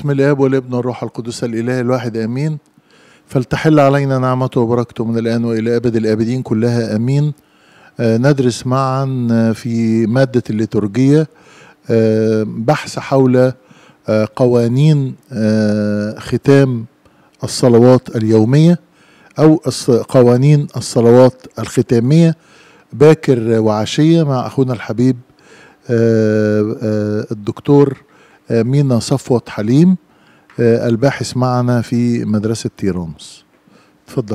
باسم الاب والابن والروح القدس الاله الواحد امين فلتحل علينا نعمته وبركته من الان والى ابد الابدين كلها امين آه ندرس معا في ماده الليتورجيه آه بحث حول آه قوانين آه ختام الصلوات اليوميه او الص- قوانين الصلوات الختاميه باكر وعشيه مع اخونا الحبيب آه، آه، الدكتور آه، مينا صفوت حليم آه، الباحث معنا في مدرسة تيرانوس تفضل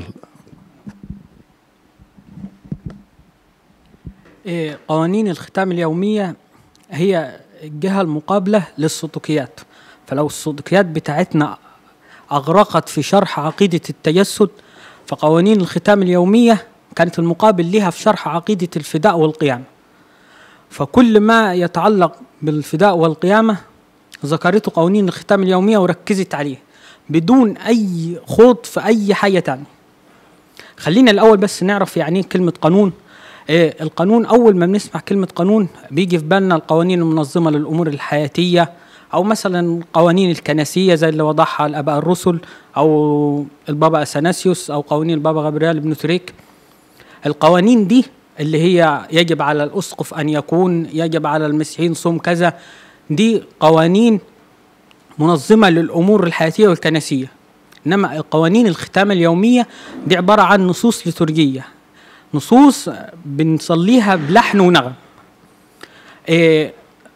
إيه، قوانين الختام اليومية هي الجهة المقابلة للصدقيات فلو الصدقيات بتاعتنا أغرقت في شرح عقيدة التجسد فقوانين الختام اليومية كانت المقابل لها في شرح عقيدة الفداء والقيامة فكل ما يتعلق بالفداء والقيامة ذكرته قوانين الختام اليومية وركزت عليه بدون أي خوض في أي حاجة تانية خلينا الأول بس نعرف يعني إيه كلمة قانون آه، القانون أول ما بنسمع كلمة قانون بيجي في بالنا القوانين المنظمة للأمور الحياتية أو مثلا القوانين الكنسية زي اللي وضعها الآباء الرسل أو البابا أثناسيوس أو قوانين البابا غبريال بن تريك القوانين دي اللي هي يجب على الأسقف أن يكون يجب على المسيحيين صوم كذا دي قوانين منظمة للأمور الحياتية والكنسية إنما قوانين الختام اليومية دي عبارة عن نصوص لترجية نصوص بنصليها بلحن ونغم إيه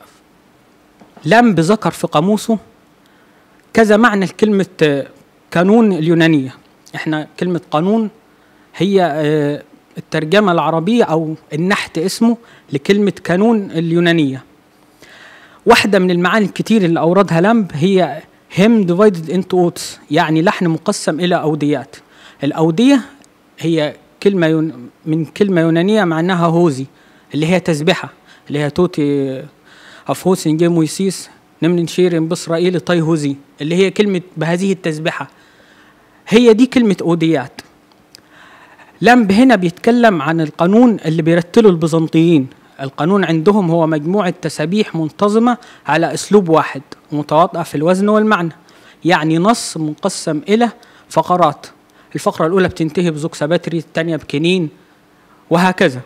لم بذكر في قاموسه كذا معنى لكلمة آه، قانون اليونانية احنا كلمة قانون هي آه، الترجمة العربية أو النحت اسمه لكلمة قانون اليونانية واحدة من المعاني الكتير اللي أوردها لامب هي هم divided into oaths يعني لحن مقسم إلى أوديات الأودية هي كلمة يون من كلمة يونانية معناها هوزي اللي هي تسبحة اللي هي توتي أفوسين جيم ويسيس نمن شيرين بإسرائيل طي هوزي اللي هي كلمة بهذه التسبحة هي دي كلمة أوديات لامب هنا بيتكلم عن القانون اللي بيرتله البيزنطيين القانون عندهم هو مجموعة تسابيح منتظمة على أسلوب واحد متواطئة في الوزن والمعنى يعني نص مقسم إلى فقرات الفقرة الأولى بتنتهي بزوج سباتري الثانية بكنين وهكذا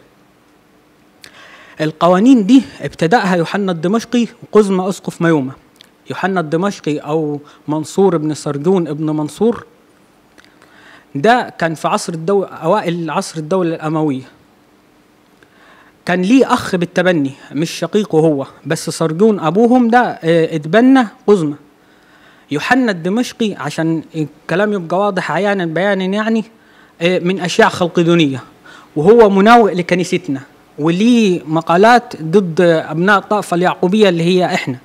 القوانين دي ابتدأها يوحنا الدمشقي وقزمة أسقف ميومة يوحنا الدمشقي أو منصور بن سرجون ابن منصور ده كان في عصر الدولة أوائل عصر الدولة الأموية كان ليه أخ بالتبني مش شقيقه هو بس سرجون أبوهم ده اه، اتبنى قزمة يوحنا الدمشقي عشان الكلام يبقى واضح عيانا بيانا يعني اه، من أشياء خلقدونية وهو مناوئ لكنيستنا وليه مقالات ضد أبناء الطائفة اليعقوبية اللي هي إحنا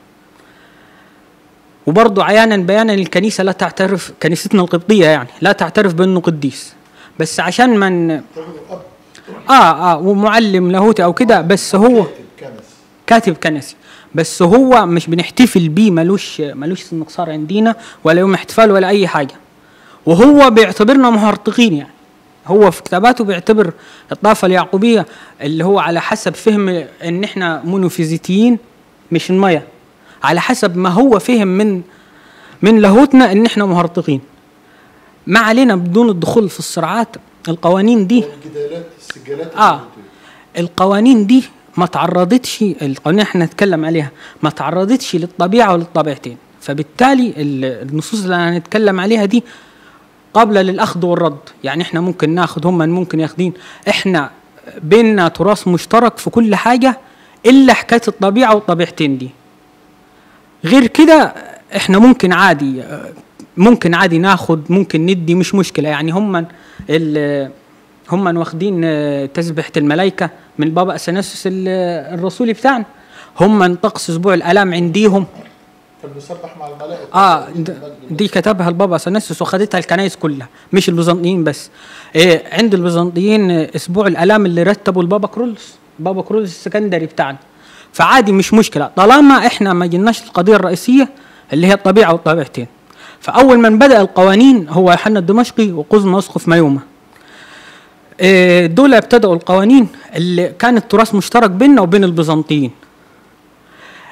وبرضه عيانا بيانا الكنيسة لا تعترف كنيستنا القبطية يعني لا تعترف بأنه قديس بس عشان من اه اه ومعلم لاهوتي او كده بس هو كاتب كنسي بس هو مش بنحتفل بيه ملوش ملوش استنصار عندنا ولا يوم احتفال ولا اي حاجه وهو بيعتبرنا مهرطقين يعني هو في كتاباته بيعتبر الطائفه اليعقوبيه اللي هو على حسب فهم ان احنا مونوفيزيتيين مش المية على حسب ما هو فهم من من لاهوتنا ان احنا مهرطقين ما علينا بدون الدخول في الصراعات القوانين دي الجدالات السجالات اه القوانين دي ما تعرضتش القوانين احنا نتكلم عليها ما تعرضتش للطبيعه وللطبيعتين فبالتالي ال- النصوص اللي هنتكلم عليها دي قابله للاخذ والرد يعني احنا ممكن ناخد هم ممكن ياخدين احنا بيننا تراث مشترك في كل حاجه الا حكايه الطبيعه والطبيعتين دي غير كده احنا ممكن عادي آه، ممكن عادي ناخد ممكن ندي مش مشكله يعني هم ال- هم واخدين آه، تسبحة الملائكة من بابا أثناسيوس ال- الرسولي بتاعنا هم طقس أسبوع الآلام عنديهم فبنسبح مع الملائكة اه د- دي كتبها البابا اثناسيوس وخدتها الكنائس كلها مش البيزنطيين بس إيه عند البيزنطيين آه، اسبوع الالام اللي رتبه البابا كرولس بابا كرولس السكندري بتاعنا فعادي مش مشكله طالما احنا ما جيناش القضيه الرئيسيه اللي هي الطبيعه والطبيعتين فاول من بدا القوانين هو يوحنا الدمشقي وقزم اسقف ميومه إيه، دول ابتدأوا القوانين اللي كانت تراث مشترك بيننا وبين البيزنطيين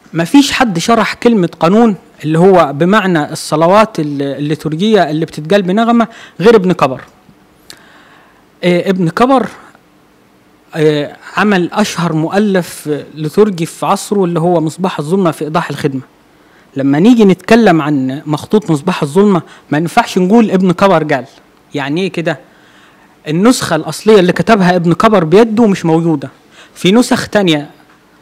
مفيش حد شرح كلمة قانون اللي هو بمعنى الصلوات ال- الليتورجية اللي بتتقال بنغمة غير ابن كبر آه، ابن كبر آه، عمل أشهر مؤلف آه، ليتورجي في عصره اللي هو مصباح الظلمة في إيضاح الخدمة لما نيجي نتكلم عن مخطوط مصباح الظلمة ما ينفعش نقول ابن كبر قال يعني ايه كده النسخة الأصلية اللي كتبها ابن كبر بيده مش موجودة في نسخ تانية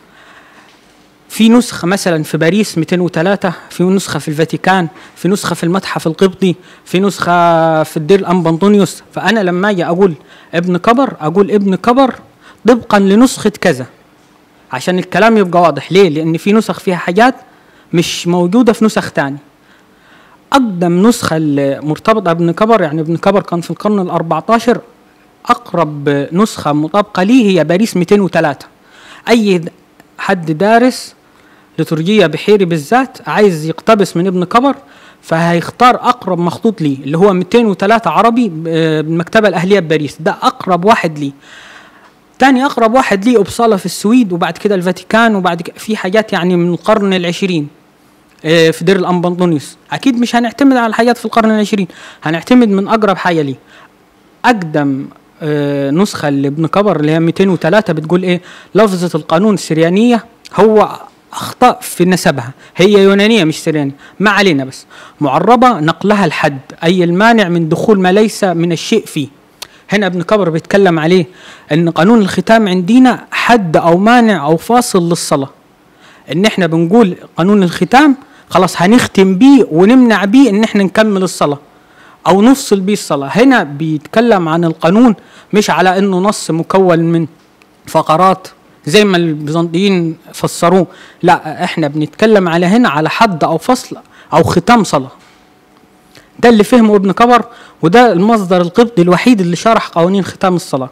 في نسخة مثلا في باريس 203 في نسخة في الفاتيكان في نسخة في المتحف القبطي في نسخة في الدير الأنبنطونيوس فأنا لما أجي أقول ابن كبر أقول ابن كبر طبقا لنسخة كذا عشان الكلام يبقى واضح ليه لأن في نسخ فيها حاجات مش موجودة في نسخ تاني أقدم نسخة المرتبطة بابن كبر يعني ابن كبر كان في القرن ال 14 أقرب نسخة مطابقة ليه هي باريس 203 أي حد دارس لترجية بحيري بالذات عايز يقتبس من ابن كبر فهيختار أقرب مخطوط ليه اللي هو 203 عربي آه، بالمكتبة الأهلية بباريس ده أقرب واحد ليه تاني أقرب واحد ليه أبصالة في السويد وبعد كده الفاتيكان وبعد كده في حاجات يعني من القرن العشرين آه، في دير الأنبنطونيوس أكيد مش هنعتمد على الحاجات في القرن العشرين هنعتمد من أقرب حاجة ليه أقدم آه، نسخة لابن كبر اللي هي 203 بتقول إيه لفظة القانون السريانية هو أخطأ في نسبها هي يونانية مش سريانية ما علينا بس معربة نقلها الحد أي المانع من دخول ما ليس من الشيء فيه هنا ابن كبر بيتكلم عليه ان قانون الختام عندنا حد او مانع او فاصل للصلاه ان احنا بنقول قانون الختام خلاص هنختم بيه ونمنع بيه ان احنا نكمل الصلاه او نفصل بيه الصلاه هنا بيتكلم عن القانون مش على انه نص مكون من فقرات زي ما البيزنطيين فسروه لا احنا بنتكلم على هنا على حد او فصل او ختام صلاه ده اللي فهمه ابن كبر وده المصدر القبطي الوحيد اللي شرح قوانين ختام الصلاة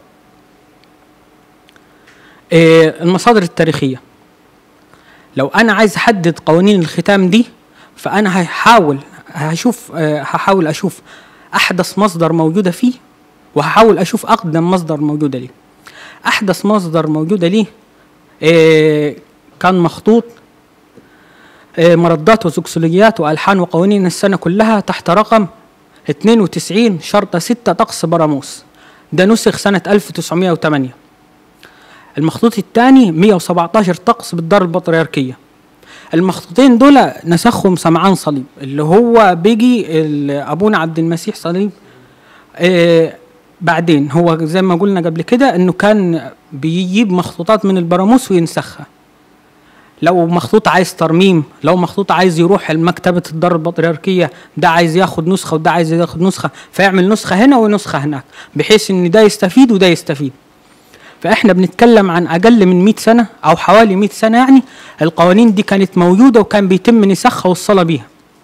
إيه المصادر التاريخية لو أنا عايز أحدد قوانين الختام دي فأنا هحاول هشوف آه، هحاول أشوف أحدث مصدر موجودة فيه وهحاول أشوف أقدم مصدر موجودة ليه أحدث مصدر موجودة ليه إيه كان مخطوط آه، مردات وزوكسولوجيات والحان وقوانين السنه كلها تحت رقم 92 شرطه 6 طقس براموس ده نسخ سنه 1908 المخطوط الثاني 117 طقس بالدار البطريركيه المخطوطين دول نسخهم سمعان صليب اللي هو بيجي ال- ابونا عبد المسيح صليب آه بعدين هو زي ما قلنا قبل كده انه كان بيجيب مخطوطات من البراموس وينسخها لو مخطوط عايز ترميم لو مخطوط عايز يروح المكتبة الدار البطريركية ده عايز ياخد نسخة وده عايز ياخد نسخة فيعمل نسخة هنا ونسخة هناك بحيث ان ده يستفيد وده يستفيد فاحنا بنتكلم عن اقل من 100 سنة او حوالي 100 سنة يعني القوانين دي كانت موجودة وكان بيتم نسخها والصلاة بيها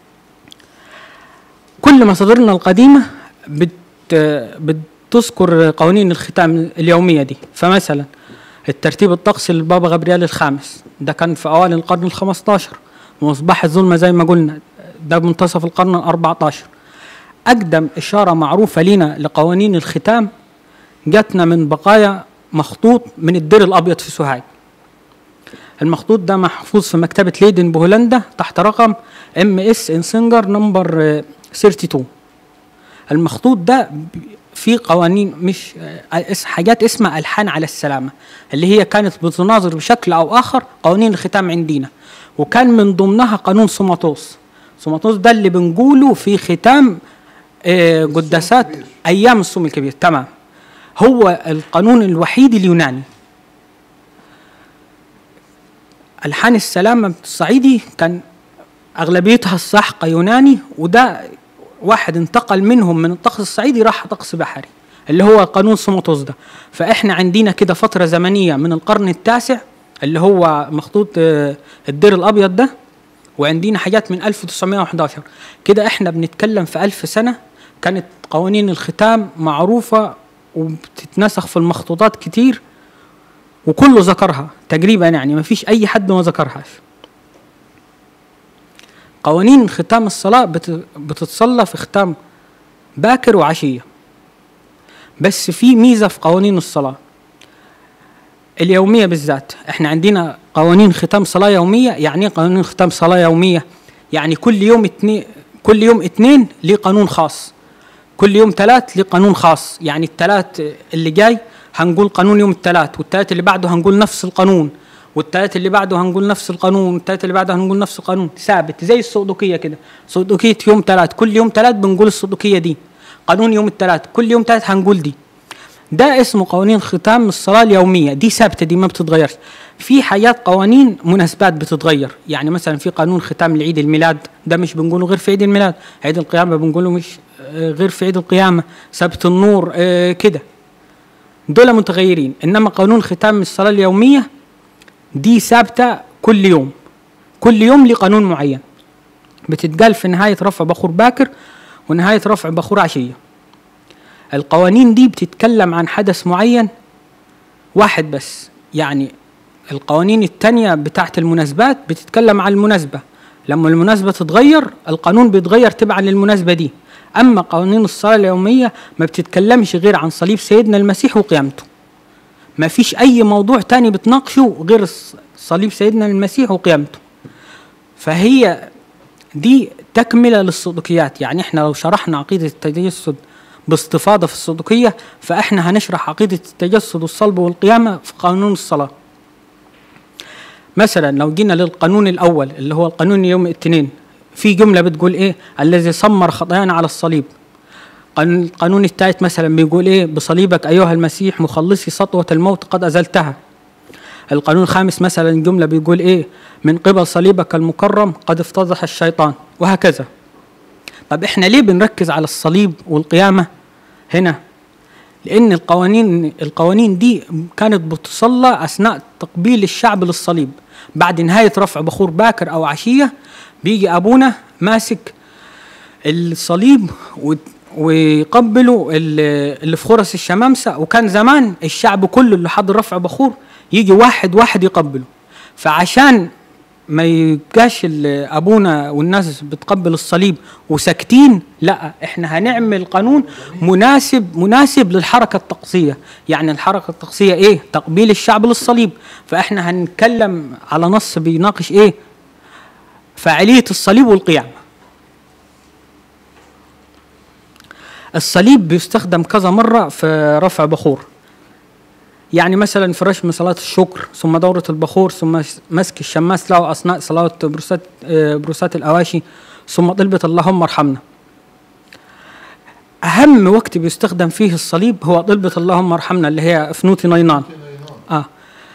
كل مصادرنا القديمة بت بتذكر قوانين الختام اليومية دي فمثلا الترتيب الطقسي للبابا غبريال الخامس ده كان في أوائل القرن الخمستاشر ومصباح الظلمة زي ما قلنا ده منتصف القرن الأربعتاشر أقدم إشارة معروفة لنا لقوانين الختام جاتنا من بقايا مخطوط من الدير الأبيض في سوهاج المخطوط ده محفوظ في مكتبة ليدن بهولندا تحت رقم ام اس انسنجر نمبر 32 المخطوط ده ب- فيه قوانين مش آه، اس- حاجات اسمها الحان على السلامه اللي هي كانت بتناظر بشكل او اخر قوانين الختام عندنا وكان من ضمنها قانون سوماتوس سوماتوس ده اللي بنقوله في ختام آه، قداسات ايام الصوم الكبير تمام هو القانون الوحيد اليوناني الحان السلامه الصعيدي كان اغلبيتها السحق يوناني وده واحد انتقل منهم من الطقس الصعيدي راح طقس بحري اللي هو قانون سوموتوس ده فاحنا عندنا كده فتره زمنيه من القرن التاسع اللي هو مخطوط آه، الدير الابيض ده وعندنا حاجات من 1911 كده احنا بنتكلم في ألف سنه كانت قوانين الختام معروفه وبتتنسخ في المخطوطات كتير وكله ذكرها تقريبا يعني ما فيش اي حد ما ذكرهاش قوانين ختام الصلاة بت- بتتصلى في ختام باكر وعشية بس في ميزة في قوانين الصلاة اليومية بالذات احنا عندنا قوانين ختام صلاة يومية يعني ايه قوانين ختام صلاة يومية يعني كل يوم اتنين كل يوم اتنين ليه قانون خاص كل يوم تلات ليه قانون خاص يعني التلات اللي جاي هنقول قانون يوم التلات والتلات اللي بعده هنقول نفس القانون والتلات اللي بعده هنقول نفس القانون والتلات اللي بعده هنقول نفس القانون ثابت زي الصدوقية كده صدوقية يوم تلات كل يوم تلات بنقول الصدوقية دي قانون يوم التلات كل يوم تلات هنقول دي ده اسمه قوانين ختام الصلاة اليومية دي ثابتة دي ما بتتغيرش في حاجات قوانين مناسبات بتتغير يعني مثلا في قانون ختام لعيد الميلاد ده مش بنقوله غير في عيد الميلاد عيد القيامة بنقوله مش آه، غير في عيد القيامة سبت النور آه، كده دول متغيرين انما قانون ختام الصلاة اليومية دي ثابتة كل يوم كل يوم لقانون معين بتتقال في نهاية رفع بخور باكر ونهاية رفع بخور عشية القوانين دي بتتكلم عن حدث معين واحد بس يعني القوانين التانية بتاعت المناسبات بتتكلم عن المناسبة لما المناسبة تتغير القانون بيتغير تبعا للمناسبة دي أما قوانين الصلاة اليومية ما بتتكلمش غير عن صليب سيدنا المسيح وقيامته ما فيش أي موضوع تاني بتناقشه غير الص- صليب سيدنا المسيح وقيامته فهي دي تكملة للصدوقيات يعني احنا لو شرحنا عقيدة التجسد باستفاضة في الصدوقية فاحنا هنشرح عقيدة التجسد والصلب والقيامة في قانون الصلاة مثلا لو جينا للقانون الأول اللي هو القانون يوم الاثنين في جملة بتقول ايه الذي صمر خطايانا على الصليب قانون- القانون الثالث مثلا بيقول ايه بصليبك أيها المسيح مخلصي سطوة الموت قد أزلتها القانون الخامس مثلا جملة بيقول ايه من قبل صليبك المكرم قد افتضح الشيطان وهكذا طب احنا ليه بنركز على الصليب والقيامة هنا لأن القوانين القوانين دي كانت بتصلى أثناء تقبيل الشعب للصليب بعد نهاية رفع بخور باكر أو عشية بيجي أبونا ماسك الصليب و- ويقبلوا ال- اللي في خرس الشمامسة وكان زمان الشعب كله اللي حضر رفع بخور يجي واحد واحد يقبله فعشان ما يبقاش ال- ابونا والناس بتقبل الصليب وساكتين لا احنا هنعمل قانون مناسب مناسب للحركه الطقسيه يعني الحركه الطقسيه ايه تقبيل الشعب للصليب فاحنا هنتكلم على نص بيناقش ايه فاعليه الصليب والقيامه الصليب بيستخدم كذا مره في رفع بخور يعني مثلا في رشم صلاة الشكر ثم دورة البخور ثم مسك الشماس له أثناء صلاة بروسات آه، بروسات الأواشي ثم طلبة اللهم ارحمنا أهم وقت بيستخدم فيه الصليب هو طلبة اللهم ارحمنا اللي هي فنوتي نينان آه.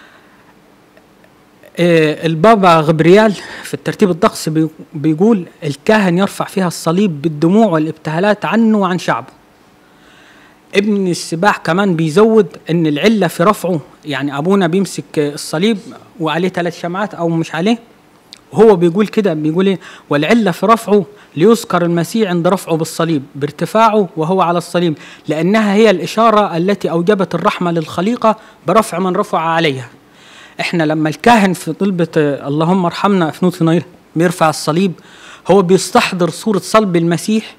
آه البابا غبريال في الترتيب الطقس بي- بيقول الكاهن يرفع فيها الصليب بالدموع والابتهالات عنه وعن شعبه ابن السباح كمان بيزود ان العله في رفعه يعني ابونا بيمسك الصليب وعليه ثلاث شمعات او مش عليه هو بيقول كده بيقول ايه والعله في رفعه ليذكر المسيح عند رفعه بالصليب بارتفاعه وهو على الصليب لانها هي الاشاره التي اوجبت الرحمه للخليقه برفع من رفع عليها احنا لما الكاهن في طلبة اللهم ارحمنا في نوت نير بيرفع الصليب هو بيستحضر صورة صلب المسيح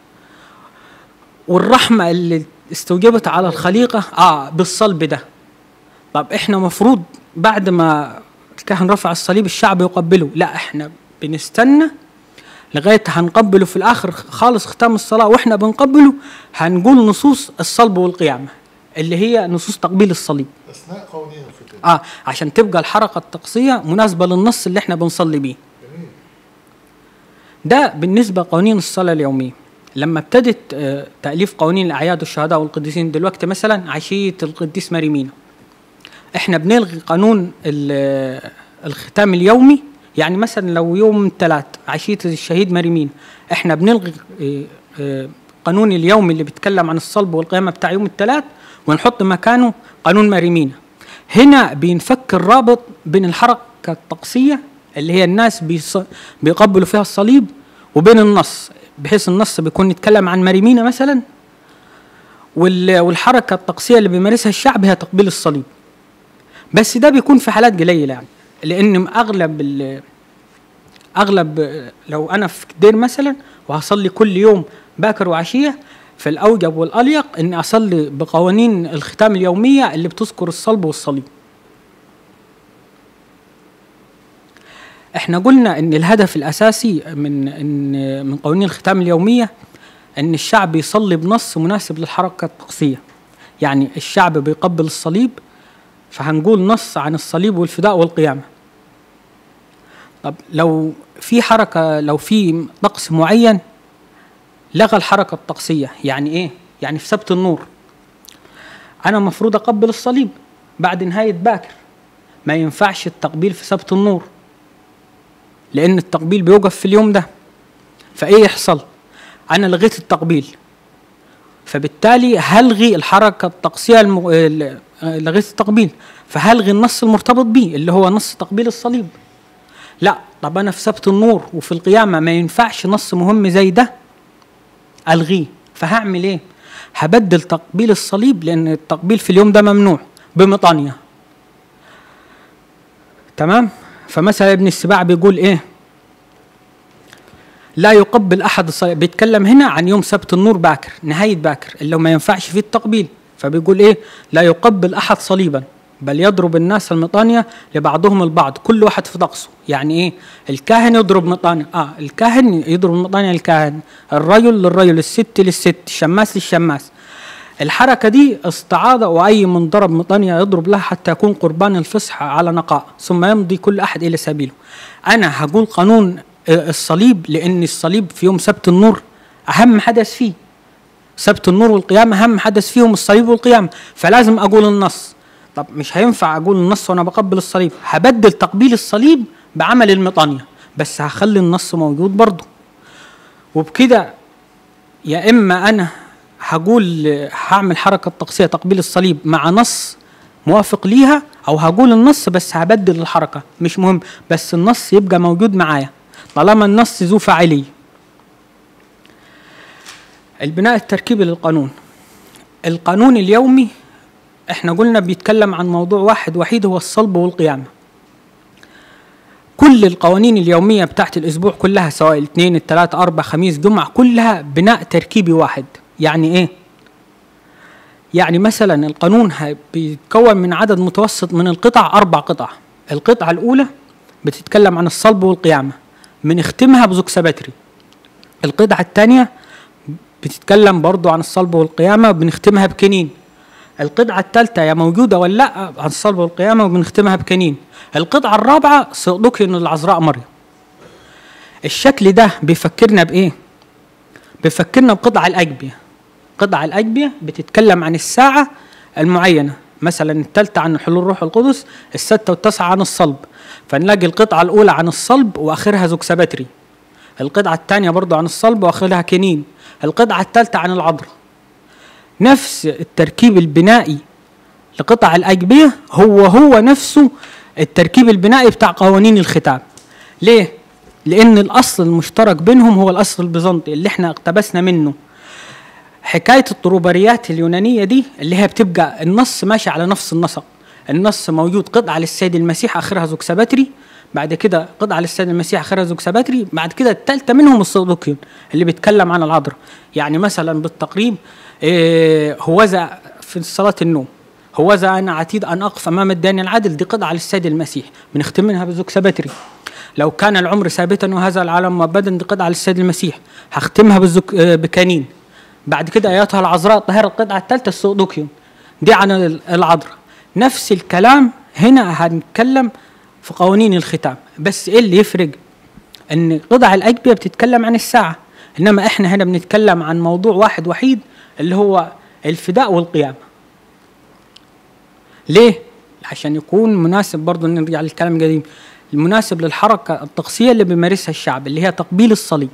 والرحمة اللي استوجبت على الخليقة اه بالصلب ده طب احنا مفروض بعد ما الكاهن رفع الصليب الشعب يقبله لا احنا بنستنى لغاية هنقبله في الآخر خالص ختام الصلاة وإحنا بنقبله هنقول نصوص الصلب والقيامة اللي هي نصوص تقبيل الصليب اثناء قوانين الختام اه عشان تبقى الحركه الطقسيه مناسبه للنص اللي احنا بنصلي بيه جميل ده بالنسبه قوانين الصلاه اليوميه لما ابتدت آه، تاليف قوانين الاعياد والشهداء والقديسين دلوقتي مثلا عشيه القديس ماريمينا احنا بنلغي قانون ال- آه، الختام اليومي يعني مثلا لو يوم الثلاث عشيه الشهيد ماريمينا احنا بنلغي آه، آه، قانون اليومي اللي بيتكلم عن الصلب والقيامه بتاع يوم الثلاث ونحط مكانه قانون ماريمينا هنا بينفك الرابط بين الحركه الطقسيه اللي هي الناس بيص... بيقبلوا فيها الصليب وبين النص بحيث النص بيكون يتكلم عن مريمينا مثلا وال... والحركه الطقسيه اللي بيمارسها الشعب هي تقبيل الصليب بس ده بيكون في حالات قليله يعني لان اغلب ال... اغلب لو انا في دير مثلا وهصلي كل يوم باكر وعشيه فالاوجب والاليق اني اصلي بقوانين الختام اليوميه اللي بتذكر الصلب والصليب احنا قلنا ان الهدف الاساسي من ان من قوانين الختام اليوميه ان الشعب يصلي بنص مناسب للحركه الطقسيه يعني الشعب بيقبل الصليب فهنقول نص عن الصليب والفداء والقيامه طب لو في حركه لو في طقس معين لغى الحركه الطقسيه يعني ايه يعني في سبت النور انا المفروض اقبل الصليب بعد نهايه باكر ما ينفعش التقبيل في سبت النور لان التقبيل بيوقف في اليوم ده فايه يحصل انا لغيت التقبيل فبالتالي هلغي الحركه الطقسيه الم... ال- آه، لغيت التقبيل فهلغي النص المرتبط بيه اللي هو نص تقبيل الصليب لا طب انا في سبت النور وفي القيامه ما ينفعش نص مهم زي ده الغيه فهعمل ايه هبدل تقبيل الصليب لان التقبيل في اليوم ده ممنوع بمطانيه تمام فمثلا ابن السباع بيقول ايه لا يقبل احد الصليب بيتكلم هنا عن يوم سبت النور باكر نهايه باكر اللي ما ينفعش فيه التقبيل فبيقول ايه لا يقبل احد صليبا بل يضرب الناس المطانية لبعضهم البعض كل واحد في طقسه يعني ايه الكاهن يضرب مطانية اه الكاهن يضرب مطانية للكاهن الرجل للرجل الست للست الشماس للشماس الحركة دي استعاضة وأي من ضرب مطانية يضرب لها حتى يكون قربان الفصح على نقاء ثم يمضي كل أحد إلى سبيله أنا هقول قانون آه، الصليب لأن الصليب في يوم سبت النور أهم حدث فيه سبت النور والقيامة أهم حدث فيهم الصليب والقيامة فلازم أقول النص طب مش هينفع أقول النص وأنا بقبل الصليب هبدل تقبيل الصليب بعمل المطانية بس هخلي النص موجود برضه وبكده يا اما انا هقول هعمل حركه طقسيه تقبيل الصليب مع نص موافق ليها او هقول النص بس هبدل الحركه مش مهم بس النص يبقى موجود معايا طالما النص ذو فاعليه البناء التركيبي للقانون القانون اليومي احنا قلنا بيتكلم عن موضوع واحد وحيد هو الصلب والقيامه كل القوانين اليومية بتاعت الأسبوع كلها سواء الاثنين الثلاثة أربع خميس جمعة كلها بناء تركيبي واحد يعني إيه؟ يعني مثلا القانون ه- بيتكون من عدد متوسط من القطع أربع قطع القطعة الأولى بتتكلم عن الصلب والقيامة بنختمها بزوكسباتري القطعة الثانية بتتكلم برضو عن الصلب والقيامة بنختمها بكنين القطعة الثالثة يا موجودة ولا لا عن الصلب والقيامة وبنختمها بكنين القطعة الرابعة صدقي إن العذراء مريم الشكل ده بيفكرنا بإيه؟ بيفكرنا بقطع الأجبية قطع الأجبية بتتكلم عن الساعة المعينة مثلا الثالثة عن حلول روح القدس الستة والتاسعة عن الصلب فنلاقي القطعة الأولى عن الصلب وآخرها زوكسباتري القطعة الثانية برضو عن الصلب وآخرها كنين القطعة الثالثة عن العذراء نفس التركيب البنائي لقطع الأجبية هو هو نفسه التركيب البنائي بتاع قوانين الختام ليه؟ لأن الأصل المشترك بينهم هو الأصل البيزنطي اللي احنا اقتبسنا منه حكاية الطروباريات اليونانية دي اللي هي بتبقى النص ماشي على نفس النسق النص موجود قطعة للسيد المسيح آخرها زوكسباتري بعد كده قطعة للسيد المسيح آخرها زوكسباتري بعد كده التالتة منهم الصدوقيون اللي بيتكلم عن العذراء يعني مثلا بالتقريب إيه هوذا في صلاة النوم هوذا أنا عتيد أن أقف أمام الدين العادل دي قطعة للسيد المسيح بنختم منها بزوكسباتري لو كان العمر ثابتا وهذا العالم مبدا دي قطعة للسيد المسيح هختمها بالزك... آه، بكانين بعد كده اياتها العذراء الطاهره القطعه الثالثه السودوكيوم دي عن ال- العذراء نفس الكلام هنا هنتكلم في قوانين الختام بس ايه اللي يفرق ان قطع الاجبيه بتتكلم عن الساعه انما احنا هنا بنتكلم عن موضوع واحد وحيد اللي هو الفداء والقيامه ليه عشان يكون مناسب برضه نرجع للكلام القديم المناسب للحركه الطقسيه اللي بيمارسها الشعب اللي هي تقبيل الصليب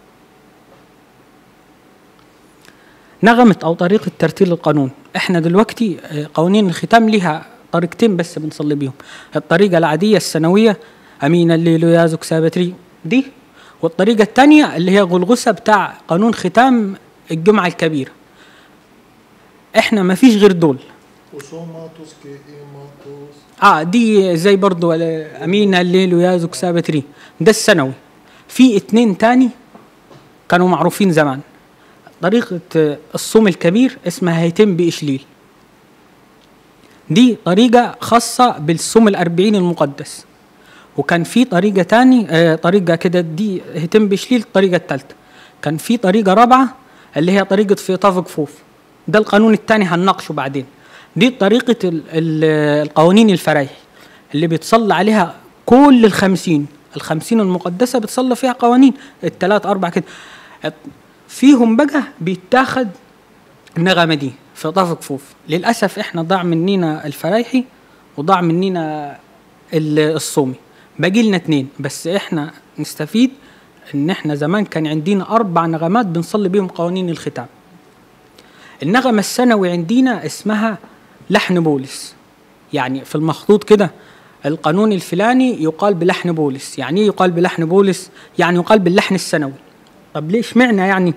نغمة أو طريقة ترتيل القانون إحنا دلوقتي آه، قوانين الختام لها طريقتين بس بنصلي بيهم الطريقة العادية السنوية أمين الليل يا زكسابتري دي والطريقة الثانية اللي هي غلغسة بتاع قانون ختام الجمعة الكبيرة إحنا ما فيش غير دول وصوماتوس كإيماتوس اه دي زي برضو ال- امين الليل ويا زكسابتري ده السنوي في اتنين تاني كانوا معروفين زمان طريقة آه، الصوم الكبير اسمها هيتم بإشليل دي طريقة خاصة بالصوم الأربعين المقدس وكان في طريقة تاني آه طريقة كده دي هتم بشليل الطريقة الثالثة كان في طريقة رابعة اللي هي طريقة في طاف كفوف ده القانون الثاني هنناقشه بعدين دي طريقة ال ال القوانين الفرايحي اللي بيتصلى عليها كل الخمسين الخمسين المقدسة بتصلى فيها قوانين الثلاث أربع كده فيهم بقى بيتاخد النغمة دي في طاف كفوف للأسف إحنا ضاع مننا الفرايحي وضاع مننا ال- الصومي باقي لنا اتنين بس إحنا نستفيد إن إحنا زمان كان عندنا أربع نغمات بنصلي بيهم قوانين الختام النغمة السنوي عندنا اسمها لحن بولس يعني في المخطوط كده القانون الفلاني يقال بلحن بولس يعني ايه يقال بلحن بولس يعني يقال باللحن السنوي طب ليش معنى يعني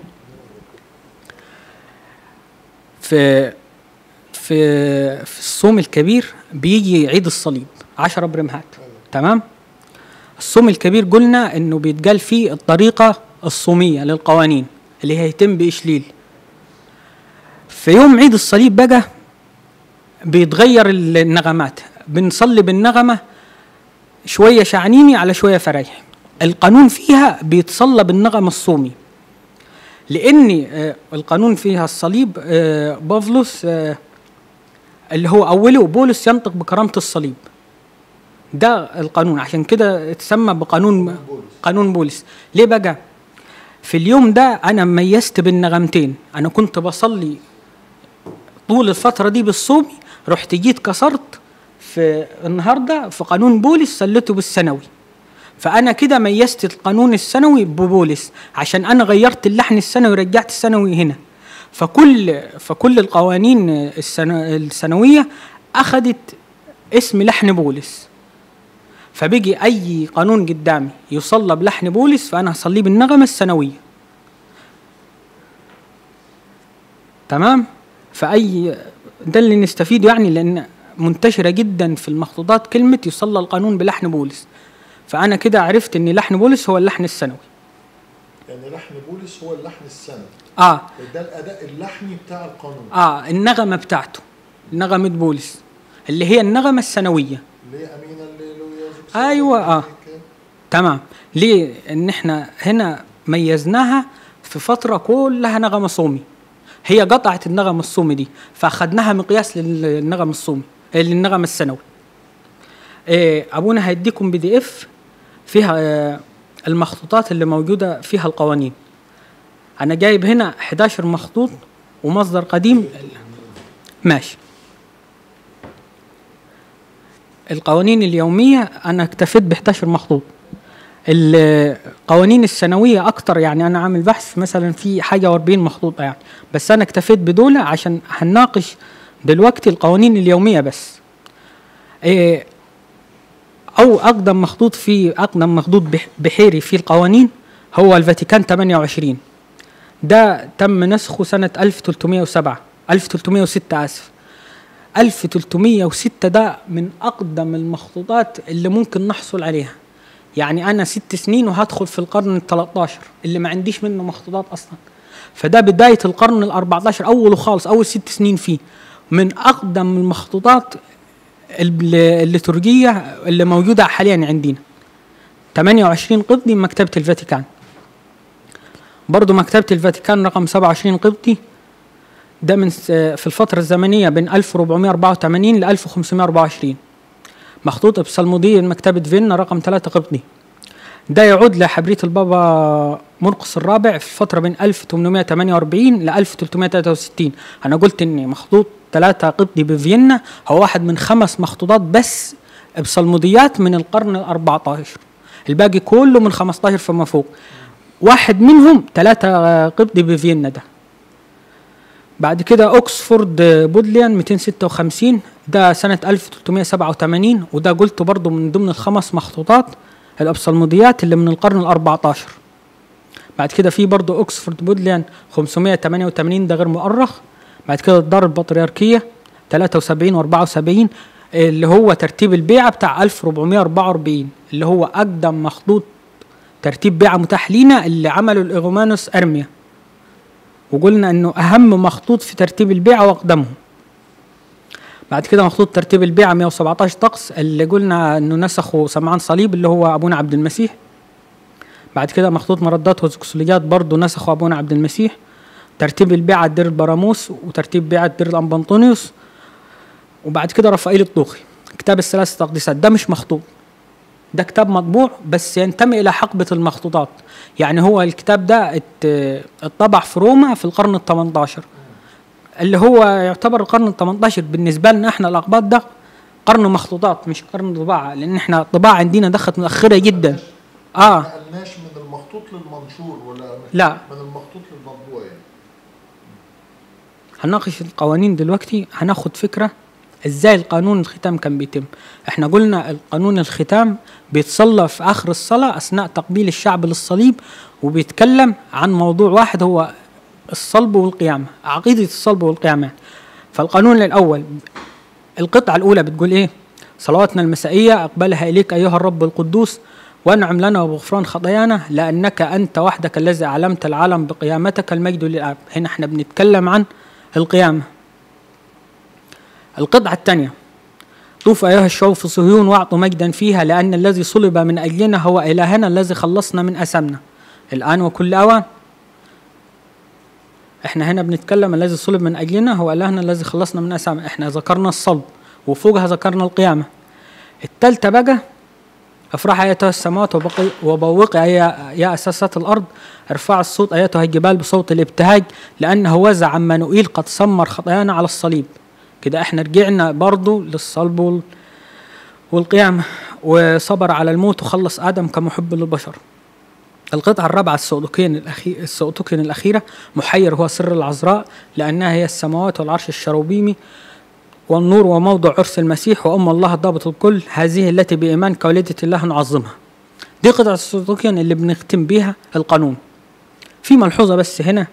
في في في الصوم الكبير بيجي عيد الصليب عشرة برمهات تمام الصوم الكبير قلنا انه بيتقال فيه الطريقة الصومية للقوانين اللي هيتم بإشليل في يوم عيد الصليب بقى بيتغير النغمات بنصلي بالنغمة شوية شعنيني على شوية فرايح القانون فيها بيتصلى بالنغم الصومي لأن آه، القانون فيها الصليب آه، بافلوس آه، اللي هو أوله بولس ينطق بكرامة الصليب ده القانون عشان كده اتسمى بقانون قانون بولس ليه بقى في اليوم ده أنا ميزت بالنغمتين أنا كنت بصلي طول الفترة دي بالصومي رحت جيت كسرت في النهارده في قانون بولس سلته بالسنوي فأنا كده ميزت القانون السنوي ببولس عشان أنا غيرت اللحن السنوي رجعت السنوي هنا فكل فكل القوانين السنو السنوية أخذت اسم لحن بولس فبيجي أي قانون قدامي يصلى بلحن بولس فأنا هصليه بالنغمة السنوية تمام فأي ده اللي نستفيده يعني لأن منتشرة جدا في المخطوطات كلمة يصلى القانون بلحن بولس فأنا كده عرفت إن لحن بولس هو اللحن السنوي يعني لحن بولس هو اللحن السنوي آه ده الاداء اللحني بتاع القانون آه النغمة بتاعته نغمة بولس اللي هي النغمة السنوية اللي هي امينه الليلويا أيوة، آه. تمام ليه ان احنا هنا ميزناها في فتره كلها نغمه صومي هي قطعت النغم الصومي دي فاخدناها مقياس للنغم الصومي آه، للنغم السنوي آه، ابونا هيديكم بي دي اف فيها آه، المخطوطات اللي موجوده فيها القوانين انا جايب هنا 11 مخطوط ومصدر قديم ماشي القوانين اليومية أنا اكتفيت ب 11 مخطوط القوانين السنوية أكتر يعني أنا عامل بحث مثلا في حاجة و40 مخطوطة يعني بس أنا اكتفيت بدول عشان هنناقش دلوقتي القوانين اليومية بس إيه أو أقدم مخطوط في أقدم مخطوط بح- بحيري في القوانين هو الفاتيكان 28 ده تم نسخه سنة 1307 1306 آسف 1306 ده من أقدم المخطوطات اللي ممكن نحصل عليها يعني أنا ست سنين وهدخل في القرن ال 13 اللي ما عنديش منه مخطوطات أصلا فده بداية القرن ال 14 أوله خالص أول ست سنين فيه من أقدم المخطوطات ال- الليتورجية اللي موجودة حاليا عندنا 28 قبطي من مكتبة الفاتيكان برضو مكتبة الفاتيكان رقم 27 قبطي ده من س- في الفترة الزمنية بين 1484 ل 1524 مخطوط بصلمودية من مكتبة فيينا رقم 3 قبطي ده يعود لحبرية البابا مرقس الرابع في الفترة بين 1848 ل 1363 أنا قلت إن مخطوط 3 قبطي بفيينا هو واحد من خمس مخطوطات بس بصلموديات من القرن ال 14 الباقي كله من 15 فما فوق واحد منهم ثلاثة قبطي بفيينا ده بعد كده اوكسفورد بودليان 256 ده سنة 1387 وده قلته برضو من ضمن الخمس مخطوطات الأبصلموديات اللي من القرن ال 14 بعد كده في برضو اوكسفورد بودليان 588 ده غير مؤرخ بعد كده الدار البطريركية 73 و 74 اللي هو ترتيب البيعة بتاع 1444 اللي هو أقدم مخطوط ترتيب بيعة متاح لينا اللي عمله الإغومانوس أرميا وقلنا انه اهم مخطوط في ترتيب البيعه واقدمه بعد كده مخطوط ترتيب البيعة 117 طقس اللي قلنا انه نسخه سمعان صليب اللي هو ابونا عبد المسيح بعد كده مخطوط مردات وزكسوليات برضه نسخه ابونا عبد المسيح ترتيب البيعة دير البراموس وترتيب بيعة دير الأنبنطونيوس وبعد كده رفائيل الطوخي كتاب الثلاث تقديسات ده مش مخطوط ده كتاب مطبوع بس ينتمي إلى حقبة المخطوطات يعني هو الكتاب ده ات- اتطبع في روما في القرن ال 18 اللي هو يعتبر القرن ال 18 بالنسبة لنا احنا الأقباط ده قرن مخطوطات مش قرن طباعة لأن احنا الطباعة عندنا دخلت متأخرة جدا اه ما قلناش من المخطوط للمنشور ولا لا من المخطوط للمطبوع يعني هنناقش القوانين دلوقتي هناخد فكرة ازاي القانون الختام كان بيتم احنا قلنا القانون الختام بيتصلى في اخر الصلاة اثناء تقبيل الشعب للصليب وبيتكلم عن موضوع واحد هو الصلب والقيامة عقيدة الصلب والقيامة فالقانون الاول القطعة الاولى بتقول ايه صلواتنا المسائية اقبلها اليك ايها الرب القدوس وانعم لنا بغفران خطايانا لانك انت وحدك الذي اعلمت العالم بقيامتك المجد للاب هنا احنا بنتكلم عن القيامة القطعة الثانية طوف أيها الشعوب في صهيون واعطوا مجدا فيها لأن الذي صلب من أجلنا هو إلهنا الذي خلصنا من أثمنا الآن وكل أوان احنا هنا بنتكلم الذي صلب من أجلنا هو إلهنا الذي خلصنا من أثمنا احنا ذكرنا الصلب وفوقها ذكرنا القيامة التالتة بقى افرح ايتها السماوات وبقي وبوقي يا يا اساسات الارض ارفع الصوت ايتها الجبال بصوت الابتهاج لانه وزع عمانوئيل قد سمر خطايانا على الصليب كده احنا رجعنا برضو للصلب وال- والقيامة وصبر على الموت وخلص آدم كمحب للبشر القطعة الرابعة السؤدوكين الأخي... السؤدوكين الأخيرة محير هو سر العذراء لأنها هي السماوات والعرش الشروبيمي والنور وموضع عرس المسيح وأم الله ضابط الكل هذه التي بإيمان كولدة الله نعظمها دي قطعة السؤدوكين اللي بنختم بيها القانون في ملحوظة بس هنا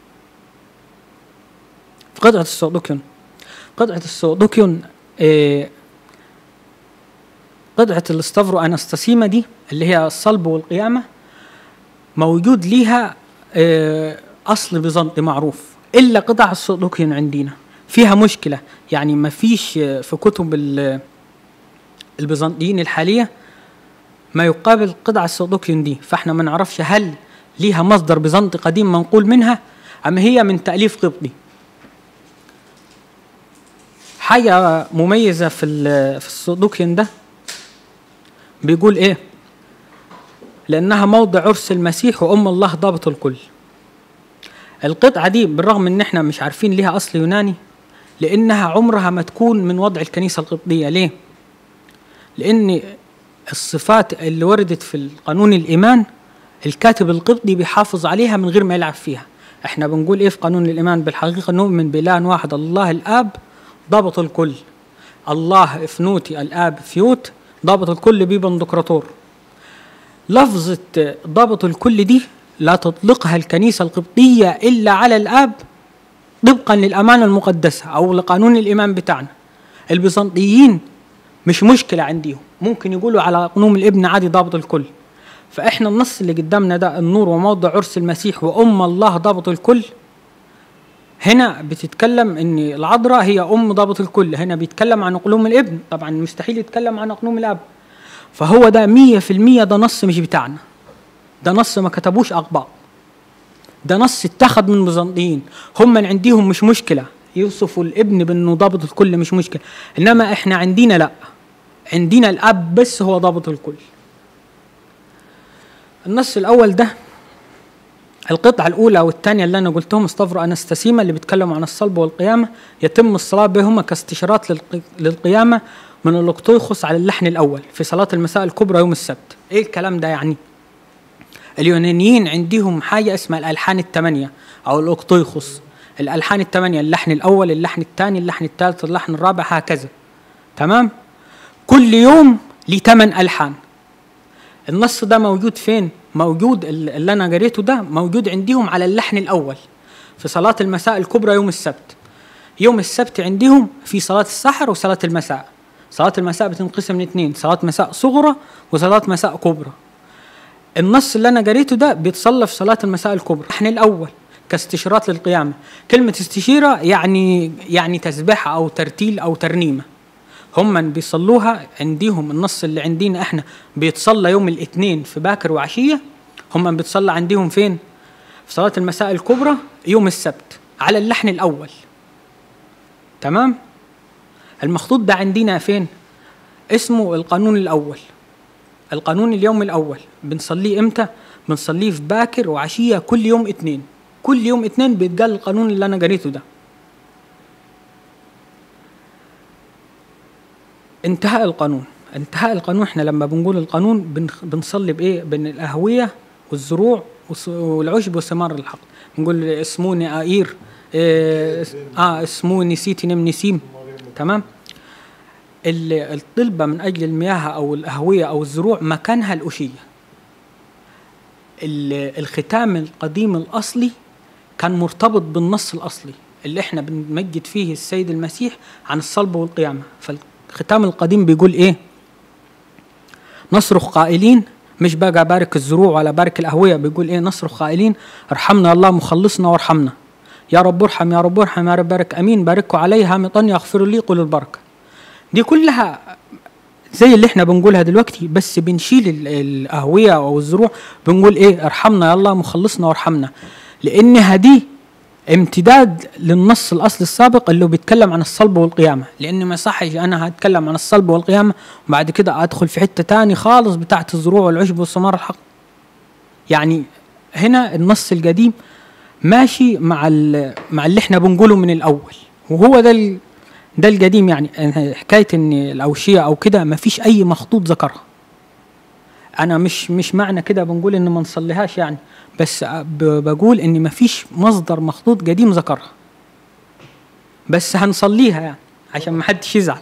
في قطعة السؤدوكين قطعة السودوكيون آه، قطعة الاستافرو أنستاسيما دي اللي هي الصلب والقيامة موجود ليها آه، أصل بيزنطي معروف إلا قطع السودوكيون عندنا فيها مشكلة يعني ما فيش آه، في كتب ال- البيزنطيين الحالية ما يقابل قطع السودوكيون دي فاحنا ما نعرفش هل ليها مصدر بيزنطي قديم منقول منها أم هي من تأليف قبطي حاجة مميزة في ال- في الصدوكين ده بيقول ايه لأنها موضع عرس المسيح وأم الله ضابط الكل القطعة دي بالرغم إن إحنا مش عارفين ليها أصل يوناني لأنها عمرها ما تكون من وضع الكنيسة القبطية ليه؟ لأن الصفات اللي وردت في القانون الإيمان الكاتب القبطي بيحافظ عليها من غير ما يلعب فيها احنا بنقول ايه في قانون الإيمان بالحقيقة نؤمن بإله واحد الله الآب ضابط الكل الله افنوتي الآب فيوت ضابط الكل بيبندقراطور لفظة ضابط الكل دي لا تطلقها الكنيسة القبطية إلا على الآب طبقا للأمانة المقدسة أو لقانون الإيمان بتاعنا البيزنطيين مش مشكلة عندهم ممكن يقولوا على قانون الابن عادي ضابط الكل فإحنا النص اللي قدامنا ده النور وموضع عرس المسيح وأم الله ضابط الكل هنا بتتكلم ان العذراء هي ام ضابط الكل هنا بيتكلم عن اقلوم الابن طبعا مستحيل يتكلم عن اقلوم الاب فهو ده مية في المية ده نص مش بتاعنا ده نص ما كتبوش اقباط ده نص اتخذ من بيزنطيين هم من عندهم مش مشكله يوصفوا الابن بانه ضابط الكل مش مشكله انما احنا عندنا لا عندنا الاب بس هو ضابط الكل النص الاول ده القطعة الأولى والثانية اللي أنا قلتهم استفروا أنستسيما اللي بيتكلموا عن الصلب والقيامة يتم الصلاة بهما كاستشارات للق- للقيامة من الأقطيخوس على اللحن الأول في صلاة المساء الكبرى يوم السبت إيه الكلام ده يعني اليونانيين عندهم حاجة اسمها الألحان الثمانية أو الأقطيخوس الألحان الثمانية اللحن الأول اللحن الثاني اللحن الثالث اللحن الرابع هكذا تمام كل يوم ليه ثمان ألحان النص ده موجود فين؟ موجود ال- اللي انا قريته ده موجود عندهم على اللحن الاول في صلاة المساء الكبرى يوم السبت. يوم السبت عندهم في صلاة السحر وصلاة المساء. صلاة المساء بتنقسم لاثنين، صلاة مساء صغرى وصلاة مساء كبرى. النص اللي انا قريته ده بيتصلى في صلاة المساء الكبرى، اللحن الاول كاستشارات للقيامة كلمة استشيرة يعني يعني تسبيحة أو ترتيل أو ترنيمة هم بيصلوها عنديهم النص اللي عندنا احنا بيتصلى يوم الاثنين في باكر وعشية هم بيتصلى عندهم فين في صلاة المساء الكبرى يوم السبت على اللحن الأول تمام المخطوط ده عندنا فين اسمه القانون الأول القانون اليوم الأول بنصليه إمتى بنصليه في باكر وعشية كل يوم اتنين كل يوم اتنين بيتقال القانون اللي أنا قريته ده انتهاء القانون انتهاء القانون احنا لما بنقول القانون بنخ- بنصلي بايه بين الاهويه والزروع والس- والعشب وثمار الحق بنقول اسموني اير اه, اس- آه اسموني سيتي نم نسيم تمام ال- الطلبه من اجل المياه او الاهويه او الزروع مكانها الاشيه ال- الختام القديم الاصلي كان مرتبط بالنص الاصلي اللي احنا بنمجد فيه السيد المسيح عن الصلب والقيامه فالختام القديم بيقول ايه نصرخ قائلين مش بقى بارك الزروع ولا بارك الأهوية بيقول إيه نصرخ قائلين ارحمنا يا الله مخلصنا وارحمنا يا رب ارحم يا رب ارحم يا رب بارك أمين باركوا علي هامطا يغفر لي قل البركة دي كلها زي اللي احنا بنقولها دلوقتي بس بنشيل ال- الأهوية أو الزروع بنقول إيه ارحمنا يا الله مخلصنا وارحمنا لأنها دي امتداد للنص الاصل السابق اللي هو بيتكلم عن الصلب والقيامه لان ما يصحش انا هتكلم عن الصلب والقيامه وبعد كده ادخل في حته تاني خالص بتاعت الزروع والعشب والثمار الحق يعني هنا النص القديم ماشي مع ال- مع اللي احنا بنقوله من الاول وهو ده ال- ده القديم يعني حكايه ان الاوشيه او كده ما فيش اي مخطوط ذكرها انا مش مش معنى كده بنقول ان ما نصليهاش يعني بس ب- بقول ان مفيش مصدر مخطوط قديم ذكرها بس هنصليها يعني عشان ما حدش يزعل